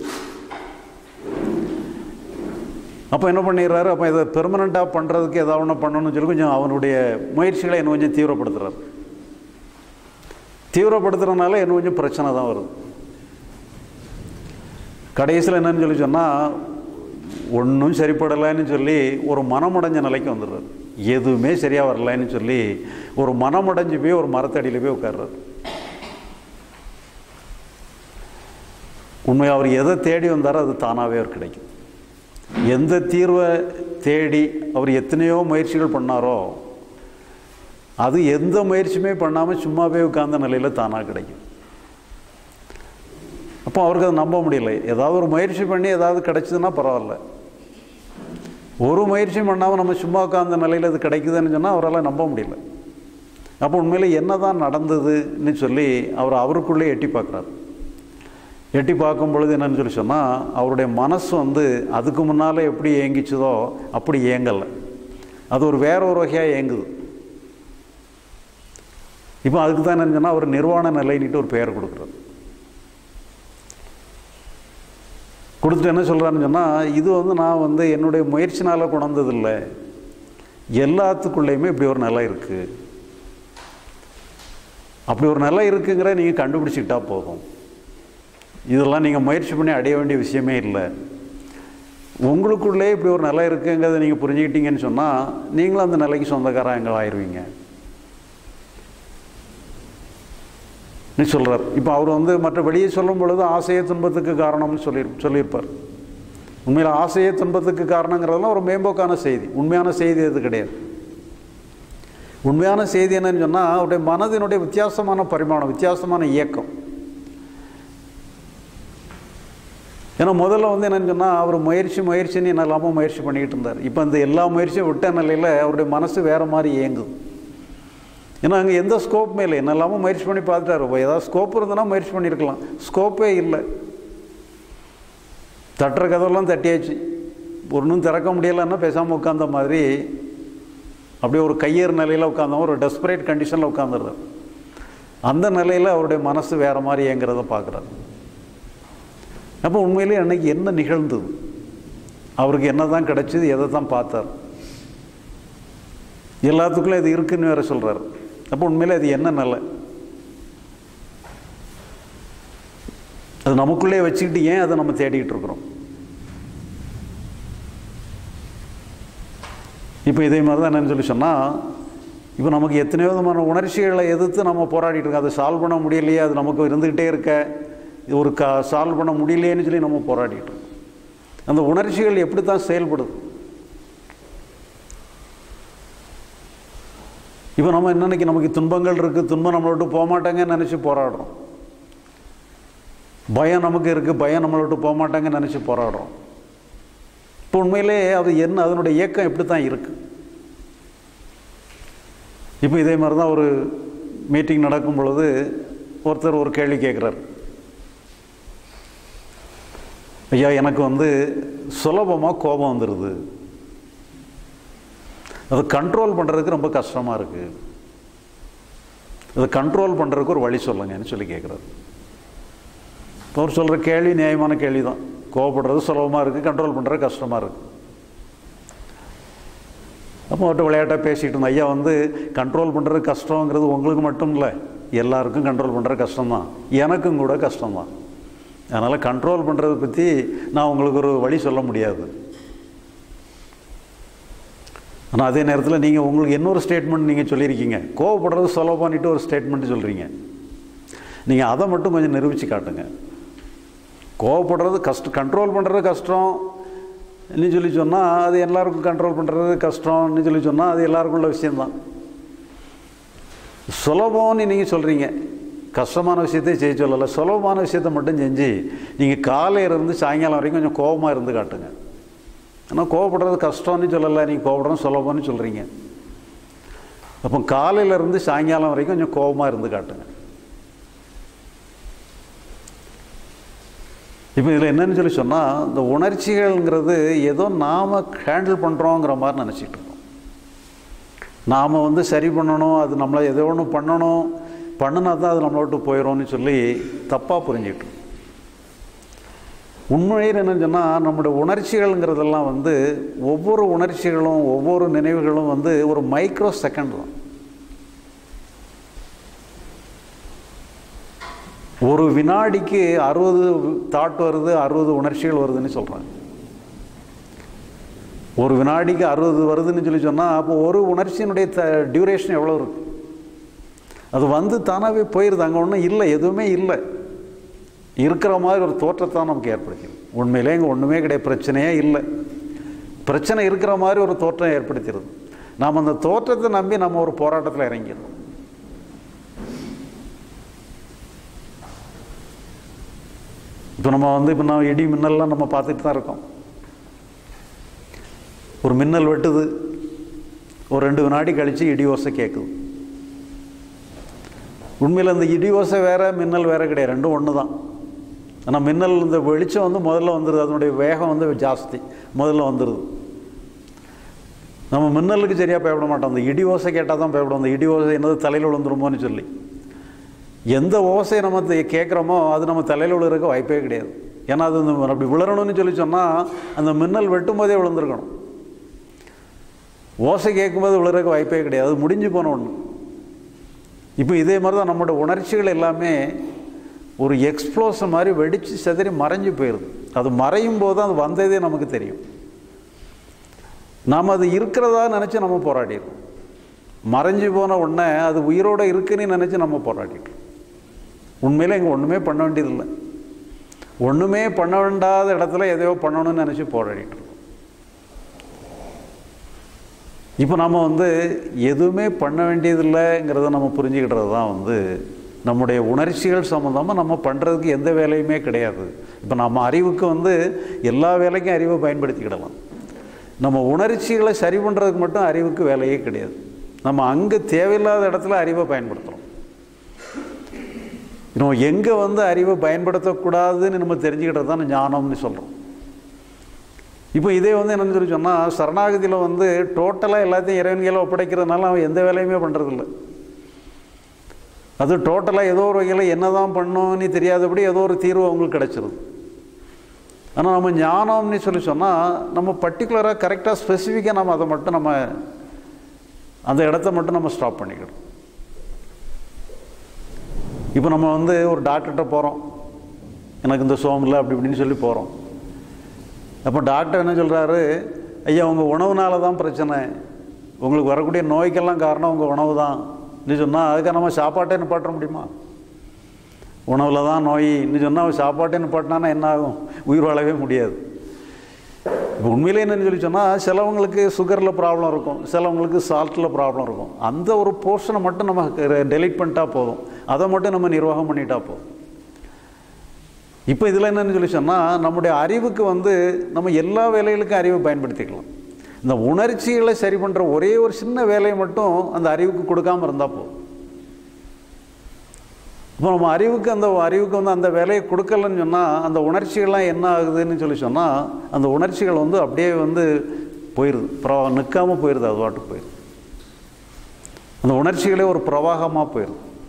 அப்போ என்ன பண்ணிடுறாரு அப்போ இதை பெர்மனண்ட்டாக பண்ணுறதுக்கு ஏதாவது ஒன்று பண்ணணும்னு சொல்லி கொஞ்சம் அவனுடைய முயற்சிகளை இன்னும் கொஞ்சம் தீவிரப்படுத்துறாரு தீவிரப்படுத்துறதுனால இன்னும் கொஞ்சம் பிரச்சனை தான் வருது கடைசியில் என்னன்னு சொல்லி சொன்னால் ஒன்றும் சரிப்படலைன்னு சொல்லி ஒரு மனமுடைஞ்ச நிலைக்கு வந்துடுறாரு எதுவுமே சரியாக வரலைன்னு சொல்லி ஒரு மனமுடைஞ்சு போய் ஒரு மரத்தடியில் போய் உட்கார்றாரு உண்மையாக அவர் எதை தேடி வந்தாரோ அது தானாகவே அவர் கிடைக்கும் எந்த தீர்வை தேடி அவர் எத்தனையோ முயற்சிகள் பண்ணாரோ அது எந்த முயற்சியுமே பண்ணாமல் சும்மாவே உட்கார்ந்த நிலையில் தானாக கிடைக்கும் அப்போ அவருக்கு அதை நம்ப முடியல ஏதாவது ஒரு முயற்சி பண்ணி ஏதாவது கிடைச்சதுன்னா பரவாயில்ல ஒரு முயற்சியும் பண்ணாமல் நம்ம சும்மா உட்கார்ந்த நிலையில் அது கிடைக்குதுன்னு சொன்னால் அவரால் நம்ப முடியல அப்போ உண்மையில் என்ன தான் நடந்ததுன்னு சொல்லி அவர் அவருக்குள்ளே எட்டி பார்க்குறாரு எட்டி பார்க்கும் பொழுது என்னன்னு சொல்லி சொன்னால் அவருடைய மனசு வந்து அதுக்கு முன்னால் எப்படி ஏங்கிச்சதோ அப்படி ஏங்கலை அது ஒரு வேற ஒரு வகையாக ஏங்குது இப்போ அதுக்கு தான் என்னன்னு சொன்னால் அவர் நிர்வாண நிலைன்னுட்டு ஒரு பெயர் கொடுக்குறாரு கொடுத்துட்டு என்ன சொல்கிறான்னு சொன்னால் இது வந்து நான் வந்து என்னுடைய முயற்சினால் கொண்டதில்லை எல்லாத்துக்குள்ளேயுமே இப்படி ஒரு நிலை இருக்குது அப்படி ஒரு நிலை இருக்குங்கிற நீங்கள் கண்டுபிடிச்சிக்கிட்டா போதும் இதெல்லாம் நீங்கள் முயற்சி பண்ணி அடைய வேண்டிய விஷயமே இல்லை உங்களுக்குள்ளே இப்படி ஒரு நிலை இருக்குங்கிறத நீங்கள் புரிஞ்சுக்கிட்டீங்கன்னு சொன்னால் நீங்களும் அந்த நிலைக்கு சொந்தக்காரங்கள் ஆயிடுவீங்க நீ சொல்கிறார் இப்போ அவர் வந்து மற்ற வெளியே சொல்லும் பொழுது ஆசைய துன்பத்துக்கு காரணம்னு சொல்லி சொல்லியிருப்பார் உண்மையில் ஆசைய துன்பத்துக்கு காரணங்கிறதெல்லாம் ஒரு மேம்போக்கான செய்தி உண்மையான செய்தி அது கிடையாது உண்மையான செய்தி என்னன்னு சொன்னால் அவருடைய மனதினுடைய வித்தியாசமான பரிமாணம் வித்தியாசமான இயக்கம் ஏன்னா முதல்ல வந்து என்னன்னு சொன்னால் அவர் முயற்சி முயற்சின்னு என்ன இல்லாமல் முயற்சி பண்ணிக்கிட்டு இருந்தார் இப்போ இந்த எல்லா முயற்சியும் விட்ட நிலையில் அவருடைய மனசு வேறு மாதிரி இயங்குது ஏன்னா அங்கே எந்த ஸ்கோப்புமே இல்லை என்ன இல்லாமல் முயற்சி பண்ணி பார்த்துட்டாரு இப்போ ஏதாவது ஸ்கோப் இருந்ததுன்னா முயற்சி பண்ணியிருக்கலாம் ஸ்கோப்பே இல்லை தட்டுற கதவெல்லாம் தட்டியாச்சு ஒன்றும் திறக்க முடியலைன்னா பேசாமல் உட்காந்த மாதிரி அப்படியே ஒரு கையேறு நிலையில் உட்காந்தவன் ஒரு டெஸ்பரேட் கண்டிஷனில் உட்காந்துடுறாரு அந்த நிலையில் அவருடைய மனசு வேறு மாதிரி இயங்கிறத பார்க்குறாரு அப்போ உண்மையிலேயே அன்னைக்கு என்ன நிகழ்ந்தது அவருக்கு என்ன தான் கிடைச்சது எதை தான் பார்த்தார் எல்லாத்துக்குள்ளே இது இருக்குன்னு வேற சொல்கிறார் அப்போ உண்மையிலே அது என்ன நிலை அது நமக்குள்ளே வச்சுக்கிட்டு ஏன் அதை நம்ம தேடிக்கிட்டு இருக்கிறோம் இப்போ இதே மாதிரி தான் என்னன்னு சொல்லி சொன்னால் இப்போ நமக்கு எத்தனையோ விதமான உணர்ச்சிகளை எதிர்த்து நம்ம போராடிட்டு இருக்கோம் அதை சால்வ் பண்ண முடியலையே அது நமக்கு இருந்துக்கிட்டே இருக்க இது ஒரு க சால்வ் பண்ண முடியலையேன்னு சொல்லி நம்ம போராடிட்டு இருக்கோம் அந்த உணர்ச்சிகள் எப்படி தான் செயல்படுது இப்போ நம்ம என்னன்னைக்கு நமக்கு துன்பங்கள் இருக்குது துன்பம் நம்மளை விட்டு போக மாட்டாங்கன்னு நினச்சி போராடுறோம் பயம் நமக்கு இருக்குது பயம் நம்மளை விட்டு போக மாட்டாங்கன்னு நினச்சி போராடுறோம் இப்போ உண்மையிலே அது என்ன அதனுடைய இயக்கம் எப்படி தான் இருக்குது இப்போ இதே மாதிரி தான் ஒரு மீட்டிங் நடக்கும் பொழுது ஒருத்தர் ஒரு கேள்வி கேட்குறார் ஐயா எனக்கு வந்து சுலபமாக கோபம் வந்துடுது அதை கண்ட்ரோல் பண்ணுறதுக்கு ரொம்ப கஷ்டமாக இருக்குது அதை கண்ட்ரோல் பண்ணுறதுக்கு ஒரு வழி சொல்லுங்கன்னு சொல்லி கேட்குறாரு இப்போ அவர் சொல்கிற கேள்வி நியாயமான கேள்வி தான் கோவப்படுறது சுலபமாக இருக்குது கண்ட்ரோல் பண்ணுறது கஷ்டமாக இருக்குது அப்போ அவர்கிட்ட விளையாட்டாக பேசிகிட்டு இருந்தோம் ஐயா வந்து கண்ட்ரோல் பண்ணுறது கஷ்டங்கிறது உங்களுக்கு மட்டும் இல்லை எல்லாருக்கும் கண்ட்ரோல் பண்ணுறது கஷ்டம்தான் எனக்கும் கூட கஷ்டம்தான் அதனால் கண்ட்ரோல் பண்ணுறதை பற்றி நான் உங்களுக்கு ஒரு வழி சொல்ல முடியாது ஆனால் அதே நேரத்தில் நீங்கள் உங்களுக்கு இன்னொரு ஸ்டேட்மெண்ட் நீங்கள் சொல்லியிருக்கீங்க கோவப்படுறது சுலபம்னுட்டு ஒரு ஸ்டேட்மெண்ட் சொல்கிறீங்க நீங்கள் அதை மட்டும் கொஞ்சம் நிரூபித்து காட்டுங்க கோவப்படுறது கஷ்டம் கண்ட்ரோல் பண்ணுறது கஷ்டம் நீ சொல்லி சொன்னால் அது எல்லாருக்கும் கண்ட்ரோல் பண்ணுறது கஷ்டம்னு சொல்லி சொன்னால் அது எல்லாருக்கும் உள்ள விஷயந்தான் சுலபம்னு நீங்கள் சொல்கிறீங்க கஷ்டமான விஷயத்தை செய்ய சொல்லலை சுலபமான விஷயத்தை மட்டும் செஞ்சு நீங்கள் காலையிலேருந்து சாயங்காலம் வரைக்கும் கொஞ்சம் கோபமாக இருந்து காட்டுங்க ஆனால் கோவப்படுறது கஷ்டம்னு சொல்லலை நீங்கள் கோவப்படுறது சுலபம்னு சொல்கிறீங்க அப்போ காலையிலேருந்து சாயங்காலம் வரைக்கும் கொஞ்சம் கோபமாக இருந்து காட்டுங்க இப்போ இதில் என்னன்னு சொல்லி சொன்னால் இந்த உணர்ச்சிகள்ங்கிறது ஏதோ நாம் ஹேண்டில் பண்ணுறோங்கிற மாதிரி நினச்சிட்டு இருக்கோம் நாம் வந்து சரி பண்ணணும் அது நம்மளை எதோ ஒன்று பண்ணணும் பண்ணினா தான் அது நம்மளை விட்டு போயிடும்னு சொல்லி தப்பாக புரிஞ்சிட்டோம் உண்மையில் என்னன்னு சொன்னால் நம்முடைய உணர்ச்சிகள்ங்கிறதெல்லாம் வந்து ஒவ்வொரு உணர்ச்சிகளும் ஒவ்வொரு நினைவுகளும் வந்து ஒரு மைக்ரோ செகண்ட் தான் ஒரு வினாடிக்கு அறுபது தாட் வருது அறுபது உணர்ச்சிகள் வருதுன்னு சொல்கிறாங்க ஒரு வினாடிக்கு அறுபது வருதுன்னு சொல்லி சொன்னால் அப்போ ஒரு உணர்ச்சியினுடைய த டியூரேஷன் எவ்வளோ இருக்கு அது வந்து தானாகவே போயிடுது அங்கே ஒன்றும் இல்லை எதுவுமே இல்லை இருக்கிற மாதிரி ஒரு தோற்றத்தை நமக்கு ஏற்படுத்திடும் உண்மையிலே இங்கே ஒன்றுமே கிடையாது பிரச்சனையே இல்லை பிரச்சனை இருக்கிற மாதிரி ஒரு தோற்றம் ஏற்படுத்திடுது நாம் அந்த தோற்றத்தை நம்பி நம்ம ஒரு போராட்டத்தில் இறங்கிடுறோம் இப்போ நம்ம வந்து இப்போ நான் இடி மின்னல்லாம் நம்ம பார்த்துட்டு தான் இருக்கோம் ஒரு மின்னல் வெட்டுது ஒரு ரெண்டு வினாடி கழித்து இடி ஓசை கேட்குது உண்மையில் அந்த இடி ஓசை வேற மின்னல் வேற கிடையாது ரெண்டும் ஒன்று தான் ஆனால் மின்னல் இந்த வெளிச்சம் வந்து முதல்ல வந்துடுது அதனுடைய வேகம் வந்து ஜாஸ்தி முதல்ல வந்துடுது நம்ம மின்னலுக்கு சரியாக பயப்பட மாட்டோம் அந்த இடி ஓசை கேட்டால் தான் பயப்படும் அந்த இடி ஓசை என்னது தலையில் விழுந்துருமோன்னு சொல்லி எந்த ஓசையை நம்ம த- கேட்குறோமோ அது நம்ம தலையில் விழுறதுக்கு வாய்ப்பே கிடையாது ஏன்னா அது இந்த அப்படி விழறணும்னு சொல்லி சொன்னால் அந்த மின்னல் வெட்டும் போதே விழுந்திருக்கணும் ஓசை கேட்கும்போது விழுறதுக்கு வாய்ப்பே கிடையாது அது முடிஞ்சு போன ஒன்று இப்போ இதே மாதிரி தான் நம்மளோட உணர்ச்சிகள் எல்லாமே ஒரு எக்ஸ்ப்ளோஷன் மாதிரி வெடித்து செதறி மறைஞ்சு போயிடுது அது மறையும் போது தான் அது வந்ததே நமக்கு தெரியும் நாம் அது இருக்கிறதா நினச்சி நம்ம போராடிடுறோம் மறைஞ்சு போன உடனே அது உயிரோடு இருக்குன்னு நினச்சி நம்ம போராடிட்டோம் உண்மையில இங்கே ஒன்றுமே பண்ண வேண்டியதில்லை ஒன்றுமே பண்ண வேண்டாத இடத்துல எதையோ பண்ணணும்னு நினச்சி போராடிட்டு இருக்கோம் இப்போ நம்ம வந்து எதுவுமே பண்ண வேண்டியதில்லைங்கிறத நம்ம புரிஞ்சுக்கிட்டது தான் வந்து நம்முடைய உணர்ச்சிகள் சம்மந்தமாக நம்ம பண்ணுறதுக்கு எந்த வேலையுமே கிடையாது இப்போ நம்ம அறிவுக்கு வந்து எல்லா வேலைக்கும் அறிவை பயன்படுத்திக்கிடலாம் நம்ம உணர்ச்சிகளை சரி பண்ணுறதுக்கு மட்டும் அறிவுக்கு வேலையே கிடையாது நம்ம அங்கே தேவையில்லாத இடத்துல அறிவை பயன்படுத்துகிறோம் நம்ம எங்கே வந்து அறிவை பயன்படுத்தக்கூடாதுன்னு நம்ம தெரிஞ்சுக்கிட்டது தான் ஞானம்னு சொல்கிறோம் இப்போ இதே வந்து என்னன்னு சொல்லி சொன்னால் சரணாகதியில் வந்து டோட்டலாக எல்லாத்தையும் இறைவன்களை ஒப்படைக்கிறதுனால அவன் எந்த வேலையுமே பண்ணுறதில்ல அது டோட்டலாக ஏதோ ஒரு வகையில் என்ன தான் பண்ணோன்னு தெரியாதபடி ஏதோ ஒரு தீர்வு அவங்களுக்கு கிடச்சிருது ஆனால் நம்ம ஞானம்னு சொல்லி சொன்னால் நம்ம பர்டிகுலராக கரெக்டாக ஸ்பெசிஃபிக்காக நம்ம அதை மட்டும் நம்ம அந்த இடத்த மட்டும் நம்ம ஸ்டாப் பண்ணிக்கணும் இப்போ நம்ம வந்து ஒரு டாக்டர்கிட்ட போகிறோம் எனக்கு இந்த சோம் இல்லை அப்படி இப்படின்னு சொல்லி போகிறோம் அப்போ டாக்டர் என்ன சொல்கிறாரு ஐயா உங்கள் உணவுனால தான் பிரச்சனை உங்களுக்கு வரக்கூடிய நோய்க்கெல்லாம் காரணம் உங்கள் உணவு தான் சொன்னால் அதுக்காக நம்ம சாப்பாட்டே நிப்பாட்ட முடியுமா உணவில் தான் நோய்னு சொன்னால் அவன் சாப்பாட்டே நிப்பாட்டினானா என்ன ஆகும் உயிர் வாழவே முடியாது இப்போ உண்மையிலே என்னன்னு சொல்லி சொன்னால் சிலவங்களுக்கு சுகரில் ப்ராப்ளம் இருக்கும் சிலவங்களுக்கு சால்ட்டில் ப்ராப்ளம் இருக்கும் அந்த ஒரு போர்ஷனை மட்டும் நம்ம டெலீட் பண்ணிட்டா போதும் அதை மட்டும் நம்ம நிர்வாகம் பண்ணிட்டா போதும் இப்போ இதில் என்னன்னு சொல்லி சொன்னால் நம்முடைய அறிவுக்கு வந்து நம்ம எல்லா வேலைகளுக்கும் அறிவை பயன்படுத்திக்கலாம் இந்த உணர்ச்சிகளை சரி பண்ணுற ஒரே ஒரு சின்ன வேலையை மட்டும் அந்த அறிவுக்கு கொடுக்காம இருந்தால் போதும் இப்போ நம்ம அறிவுக்கு அந்த அறிவுக்கு வந்து அந்த வேலையை கொடுக்கலன்னு சொன்னால் அந்த உணர்ச்சிகள்லாம் என்ன ஆகுதுன்னு சொல்லி சொன்னால் அந்த உணர்ச்சிகள் வந்து அப்படியே வந்து போயிடுது பிரவா நிற்காமல் போயிடுது அது பாட்டுக்கு போயிடுது அந்த உணர்ச்சிகளே ஒரு பிரவாகமாக போயிடுது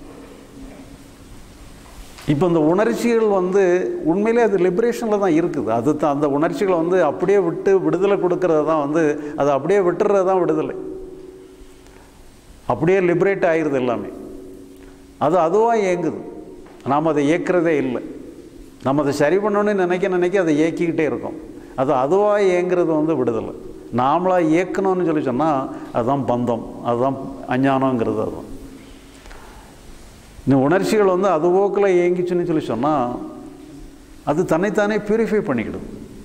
இப்போ இந்த உணர்ச்சிகள் வந்து உண்மையிலே அது லிபரேஷனில் தான் இருக்குது அது தான் அந்த உணர்ச்சிகளை வந்து அப்படியே விட்டு விடுதலை கொடுக்கறது தான் வந்து அதை அப்படியே விட்டுறது தான் விடுதலை அப்படியே லிபரேட் ஆகிருது எல்லாமே அது அதுவாக இயங்குது நாம் அதை இயக்கிறதே இல்லை நம்ம அதை சரி பண்ணணும்னு நினைக்க நினைக்க அதை இயக்கிக்கிட்டே இருக்கோம் அது அதுவாக இயங்குறது வந்து விடுதலை நாமளாக இயக்கணும்னு சொல்லி சொன்னால் அதுதான் பந்தம் அதுதான் அஞ்ஞானங்கிறது அதுதான் இந்த உணர்ச்சிகள் வந்து அது போக்கில் இயங்கிச்சுன்னு சொல்லி சொன்னால் அது தன்னைத்தானே பியூரிஃபை பண்ணிக்கிடுது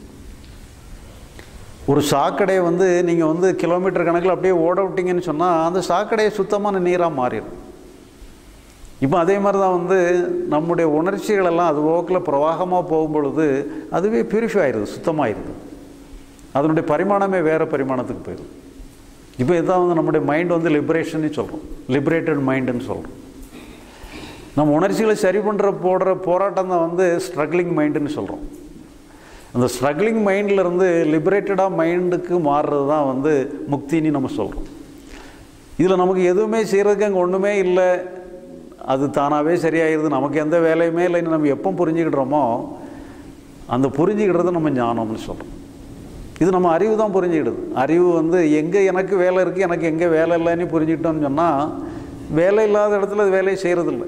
ஒரு சாக்கடையை வந்து நீங்கள் வந்து கிலோமீட்டர் கணக்கில் அப்படியே ஓட விட்டீங்கன்னு சொன்னால் அந்த சாக்கடையை சுத்தமான நீராக மாறிடும் இப்போ அதே மாதிரி தான் வந்து நம்முடைய உணர்ச்சிகள் எல்லாம் அது போக்கில் பிரவாகமாக போகும் பொழுது அதுவே பியூரிஃபை ஆயிடுது சுத்தமாயிருது அதனுடைய பரிமாணமே வேறு பரிமாணத்துக்கு போயிடும் இப்போ இதுதான் வந்து நம்முடைய மைண்ட் வந்து லிபரேஷன்னு சொல்கிறோம் லிபரேட்டட் மைண்டுன்னு சொல்கிறோம் நம்ம உணர்ச்சிகளை சரி பண்ணுற போடுற போராட்டம் தான் வந்து ஸ்ட்ரகிளிங் மைண்டுன்னு சொல்கிறோம் அந்த ஸ்ட்ரகிளிங் மைண்ட்லேருந்து லிபரேட்டடாக மைண்டுக்கு மாறுறது தான் வந்து முக்தின்னு நம்ம சொல்கிறோம் இதில் நமக்கு எதுவுமே செய்கிறதுக்கு அங்கே ஒன்றுமே இல்லை அது தானாகவே சரியாயிருது நமக்கு எந்த வேலையுமே இல்லைன்னு நம்ம எப்போ புரிஞ்சுக்கிடுறோமோ அந்த புரிஞ்சுக்கிடுறது நம்ம ஞானம்னு சொல்கிறோம் இது நம்ம அறிவு தான் புரிஞ்சுக்கிடுது அறிவு வந்து எங்கே எனக்கு வேலை இருக்குது எனக்கு எங்கே வேலை இல்லைன்னு புரிஞ்சுக்கிட்டோம்னு சொன்னால் வேலை இல்லாத இடத்துல அது வேலையை செய்கிறதில்ல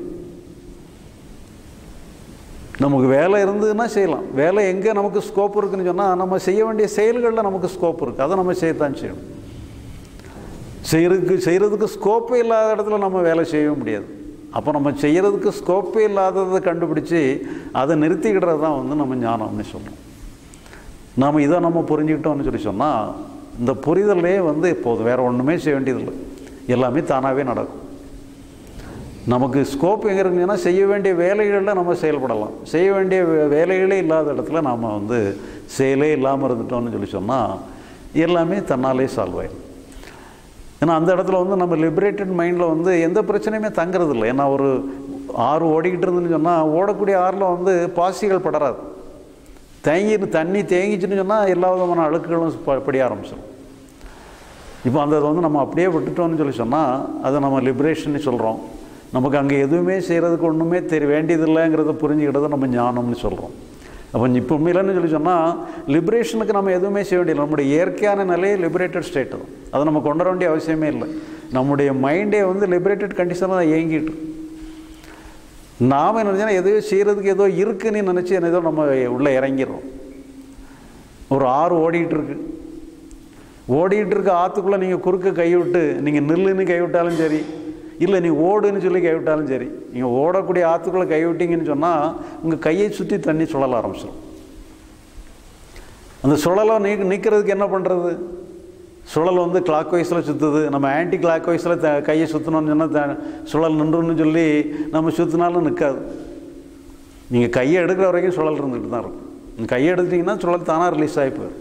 நமக்கு வேலை இருந்ததுன்னா செய்யலாம் வேலை எங்கே நமக்கு ஸ்கோப் இருக்குன்னு சொன்னால் நம்ம செய்ய வேண்டிய செயல்களில் நமக்கு ஸ்கோப் இருக்குது அதை நம்ம செய்யத்தான் செய்யணும் செய்கிறதுக்கு செய்கிறதுக்கு ஸ்கோப்பே இல்லாத இடத்துல நம்ம வேலை செய்யவே முடியாது அப்போ நம்ம செய்கிறதுக்கு ஸ்கோப்பே இல்லாததை கண்டுபிடிச்சி அதை நிறுத்திக்கிடுறது தான் வந்து நம்ம ஞானம்னு சொல்கிறோம் நாம் இதை நம்ம புரிஞ்சுக்கிட்டோம்னு சொல்லி சொன்னால் இந்த புரிதலே வந்து இப்போது வேறு ஒன்றுமே செய்ய வேண்டியதில்லை எல்லாமே தானாகவே நடக்கும் நமக்கு ஸ்கோப் எங்கே இருக்குங்கன்னா செய்ய வேண்டிய வேலைகளில் நம்ம செயல்படலாம் செய்ய வேண்டிய வே- வேலைகளே இல்லாத இடத்துல நாம் வந்து செயலே இல்லாமல் இருந்துட்டோம்னு சொல்லி சொன்னால் எல்லாமே தன்னாலே சால்வ் ஆயிடும் ஏன்னா அந்த இடத்துல வந்து நம்ம லிபரேட்டட் மைண்டில் வந்து எந்த பிரச்சனையுமே தங்குறது இல்லை ஏன்னா ஒரு ஆறு ஓடிக்கிட்டு இருந்துன்னு சொன்னால் ஓடக்கூடிய ஆறில் வந்து பாசிகள் படராது தேங்கி தண்ணி தேங்கிச்சுன்னு சொன்னால் எல்லா விதமான அழுக்குகளும் ப- படிய ஆரம்பிச்சிடும் இப்போ அந்த இதை வந்து நம்ம அப்படியே விட்டுட்டோம்னு சொல்லி சொன்னால் அதை நம்ம லிபரேஷன் சொல்கிறோம் நமக்கு அங்கே எதுவுமே செய்கிறதுக்கு ஒன்றுமே தெரிய வேண்டியதில்லைங்கிறத புரிஞ்சுக்கிட்டதை நம்ம ஞானம்னு சொல்கிறோம் அப்போ இப்போ உண்மையிலன்னு சொல்லி சொன்னால் லிபரேஷனுக்கு நம்ம எதுவுமே செய்ய வேண்டியதில்லை நம்முடைய இயற்கையான நிலையே லிபரேட்டட் ஸ்டேட் தான் அதை நம்ம கொண்டு வர வேண்டிய அவசியமே இல்லை நம்முடைய மைண்டே வந்து லிபரேட்டட் கண்டிஷனில் தான் இயங்கிட்டு இருக்கு. நாம் என்ன நினச்சா எதையோ செய்கிறதுக்கு ஏதோ இருக்குன்னு நினச்சி ஏதோ நம்ம உள்ளே இறங்கிடுறோம் ஒரு ஆறு ஓடிக்கிட்டு இருக்கு ஓடிக்கிட்டு இருக்க ஆற்றுக்குள்ளே நீங்கள் குறுக்க கை விட்டு நீங்கள் நில்லுன்னு கை விட்டாலும் சரி இல்லை நீ ஓடுன்னு சொல்லி கை விட்டாலும் சரி நீங்கள் ஓடக்கூடிய ஆற்றுக்குள்ளே கை விட்டீங்கன்னு சொன்னால் உங்கள் கையை சுற்றி தண்ணி சுழல ஆரம்பிச்சிடும் அந்த சுழலை நீ நிற்கிறதுக்கு என்ன பண்ணுறது சுழல் வந்து கிளாக் வைஸில் சுற்றுது நம்ம ஆன்டி கிளாக் வைஸில் த கையை சுற்றணும்னு சொன்னால் த சுழல் நின்றுன்னு சொல்லி நம்ம சுற்றினாலும் நிற்காது நீங்கள் கையை எடுக்கிற வரைக்கும் சுழல் இருந்துகிட்டு தான் இருக்கும் நீங்கள் கையை எடுத்தீங்கன்னா சுழல் தானாக ரிலீஸ் ஆகி போயிடும்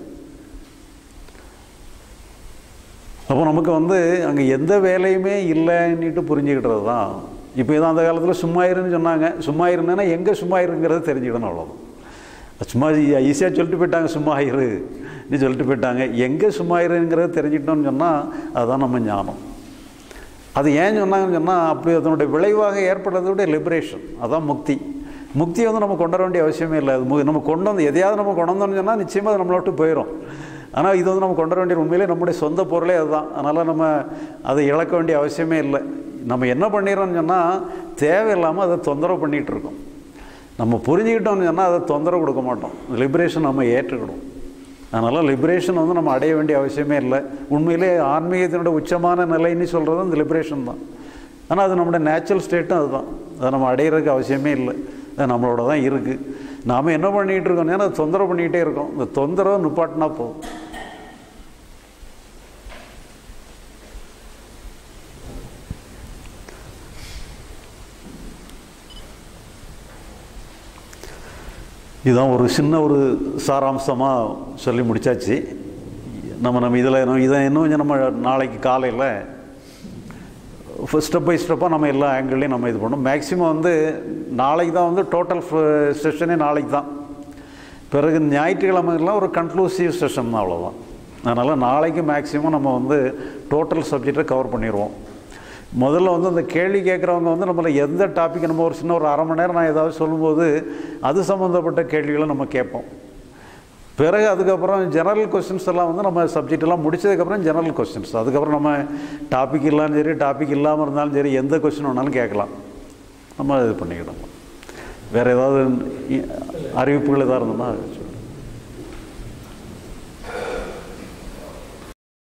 அப்போ நமக்கு வந்து அங்கே எந்த வேலையுமே இல்லைன்னுட்டு புரிஞ்சுக்கிட்டது தான் இப்போ இதான் அந்த காலத்தில் சும்மா இருன்னு சொன்னாங்க சும்மா இருந்தேன்னா எங்கே சும்மா இருங்கிறத தெரிஞ்சுக்கணும் அவ்வளோதான் சும்மா ஈஸியாக சொல்லிட்டு போயிட்டாங்க சும்மா இரு நீ சொல்லிட்டு போயிட்டாங்க எங்கே சும்மா இருங்கிறத தெரிஞ்சுக்கிட்டோம்னு சொன்னால் அதுதான் நம்ம ஞானம் அது ஏன் சொன்னாங்கன்னு சொன்னால் அப்படி அதனுடைய விளைவாக ஏற்படுறதோட லிபரேஷன் அதான் முக்தி முக்தியை வந்து நம்ம கொண்டு வர வேண்டிய அவசியமே இல்லை அது மு- நம்ம கொண்டு வந்து எதையாவது நம்ம கொண்டு வந்தோம்னு சொன்னால் நிச்சயமாக அது நம்மளை விட்டு போயிடும் ஆனால் இது வந்து நம்ம கொண்டு வர வேண்டிய உண்மையிலே நம்முடைய சொந்த பொருளே அதுதான் அதனால் நம்ம அதை இழக்க வேண்டிய அவசியமே இல்லை நம்ம என்ன பண்ணிடுறோம்னு சொன்னால் தேவையில்லாமல் அதை தொந்தரவு பண்ணிகிட்டு இருக்கோம் நம்ம புரிஞ்சுக்கிட்டோம்னு சொன்னால் அதை தொந்தரவு கொடுக்க மாட்டோம் லிபரேஷன் நம்ம ஏற்றுக்கிடும் அதனால் லிபரேஷன் வந்து நம்ம அடைய வேண்டிய அவசியமே இல்லை உண்மையிலே ஆன்மீகத்தினுடைய உச்சமான நிலைன்னு சொல்கிறது அந்த லிபரேஷன் தான் ஆனால் அது நம்முடைய நேச்சுரல் ஸ்டேட்டும் அதுதான் அதை நம்ம அடையிறதுக்கு அவசியமே இல்லை அது நம்மளோட தான் இருக்குது நாம் என்ன பண்ணிகிட்டு இருக்கோம் ஏன்னா அதை தொந்தரவு பண்ணிக்கிட்டே இருக்கோம் இந்த தொந்தரவு நிப்பாட்டினா போதும் இதுதான் ஒரு சின்ன ஒரு சாராம்சமாக சொல்லி முடிச்சாச்சு நம்ம நம்ம இதில் இதை இன்னும் கொஞ்சம் நம்ம நாளைக்கு காலையில் ஸ்டெப் பை ஸ்டெப்பாக நம்ம எல்லா ஆங்கிள்லையும் நம்ம இது பண்ணோம் மேக்ஸிமம் வந்து நாளைக்கு தான் வந்து டோட்டல் செஷனே நாளைக்கு தான் பிறகு ஞாயிற்றுக்கிழமைலாம் ஒரு கன்க்ளூசிவ் செஷன் தான் அவ்வளோதான் அதனால் நாளைக்கு மேக்ஸிமம் நம்ம வந்து டோட்டல் சப்ஜெக்டை கவர் பண்ணிடுவோம் முதல்ல வந்து அந்த கேள்வி கேட்குறவங்க வந்து நம்மளை எந்த டாபிக் நம்ம ஒரு சின்ன ஒரு அரை மணி நேரம் நான் ஏதாவது சொல்லும்போது அது சம்மந்தப்பட்ட கேள்விகளை நம்ம கேட்போம் பிறகு அதுக்கப்புறம் ஜெனரல் கொஸ்டின்ஸ் எல்லாம் வந்து நம்ம சப்ஜெக்ட் எல்லாம் முடிச்சதுக்கப்புறம் ஜெனரல் கொஸ்டின்ஸ் அதுக்கப்புறம் நம்ம டாபிக் இல்லாலும் சரி டாபிக் இல்லாமல் இருந்தாலும் சரி எந்த கொஸ்டின் வேணாலும் கேட்கலாம் நம்ம இது பண்ணிக்கிடலாம் வேறு ஏதாவது இ- அறிவிப்புகள் எதாவது இருந்ததுன்னா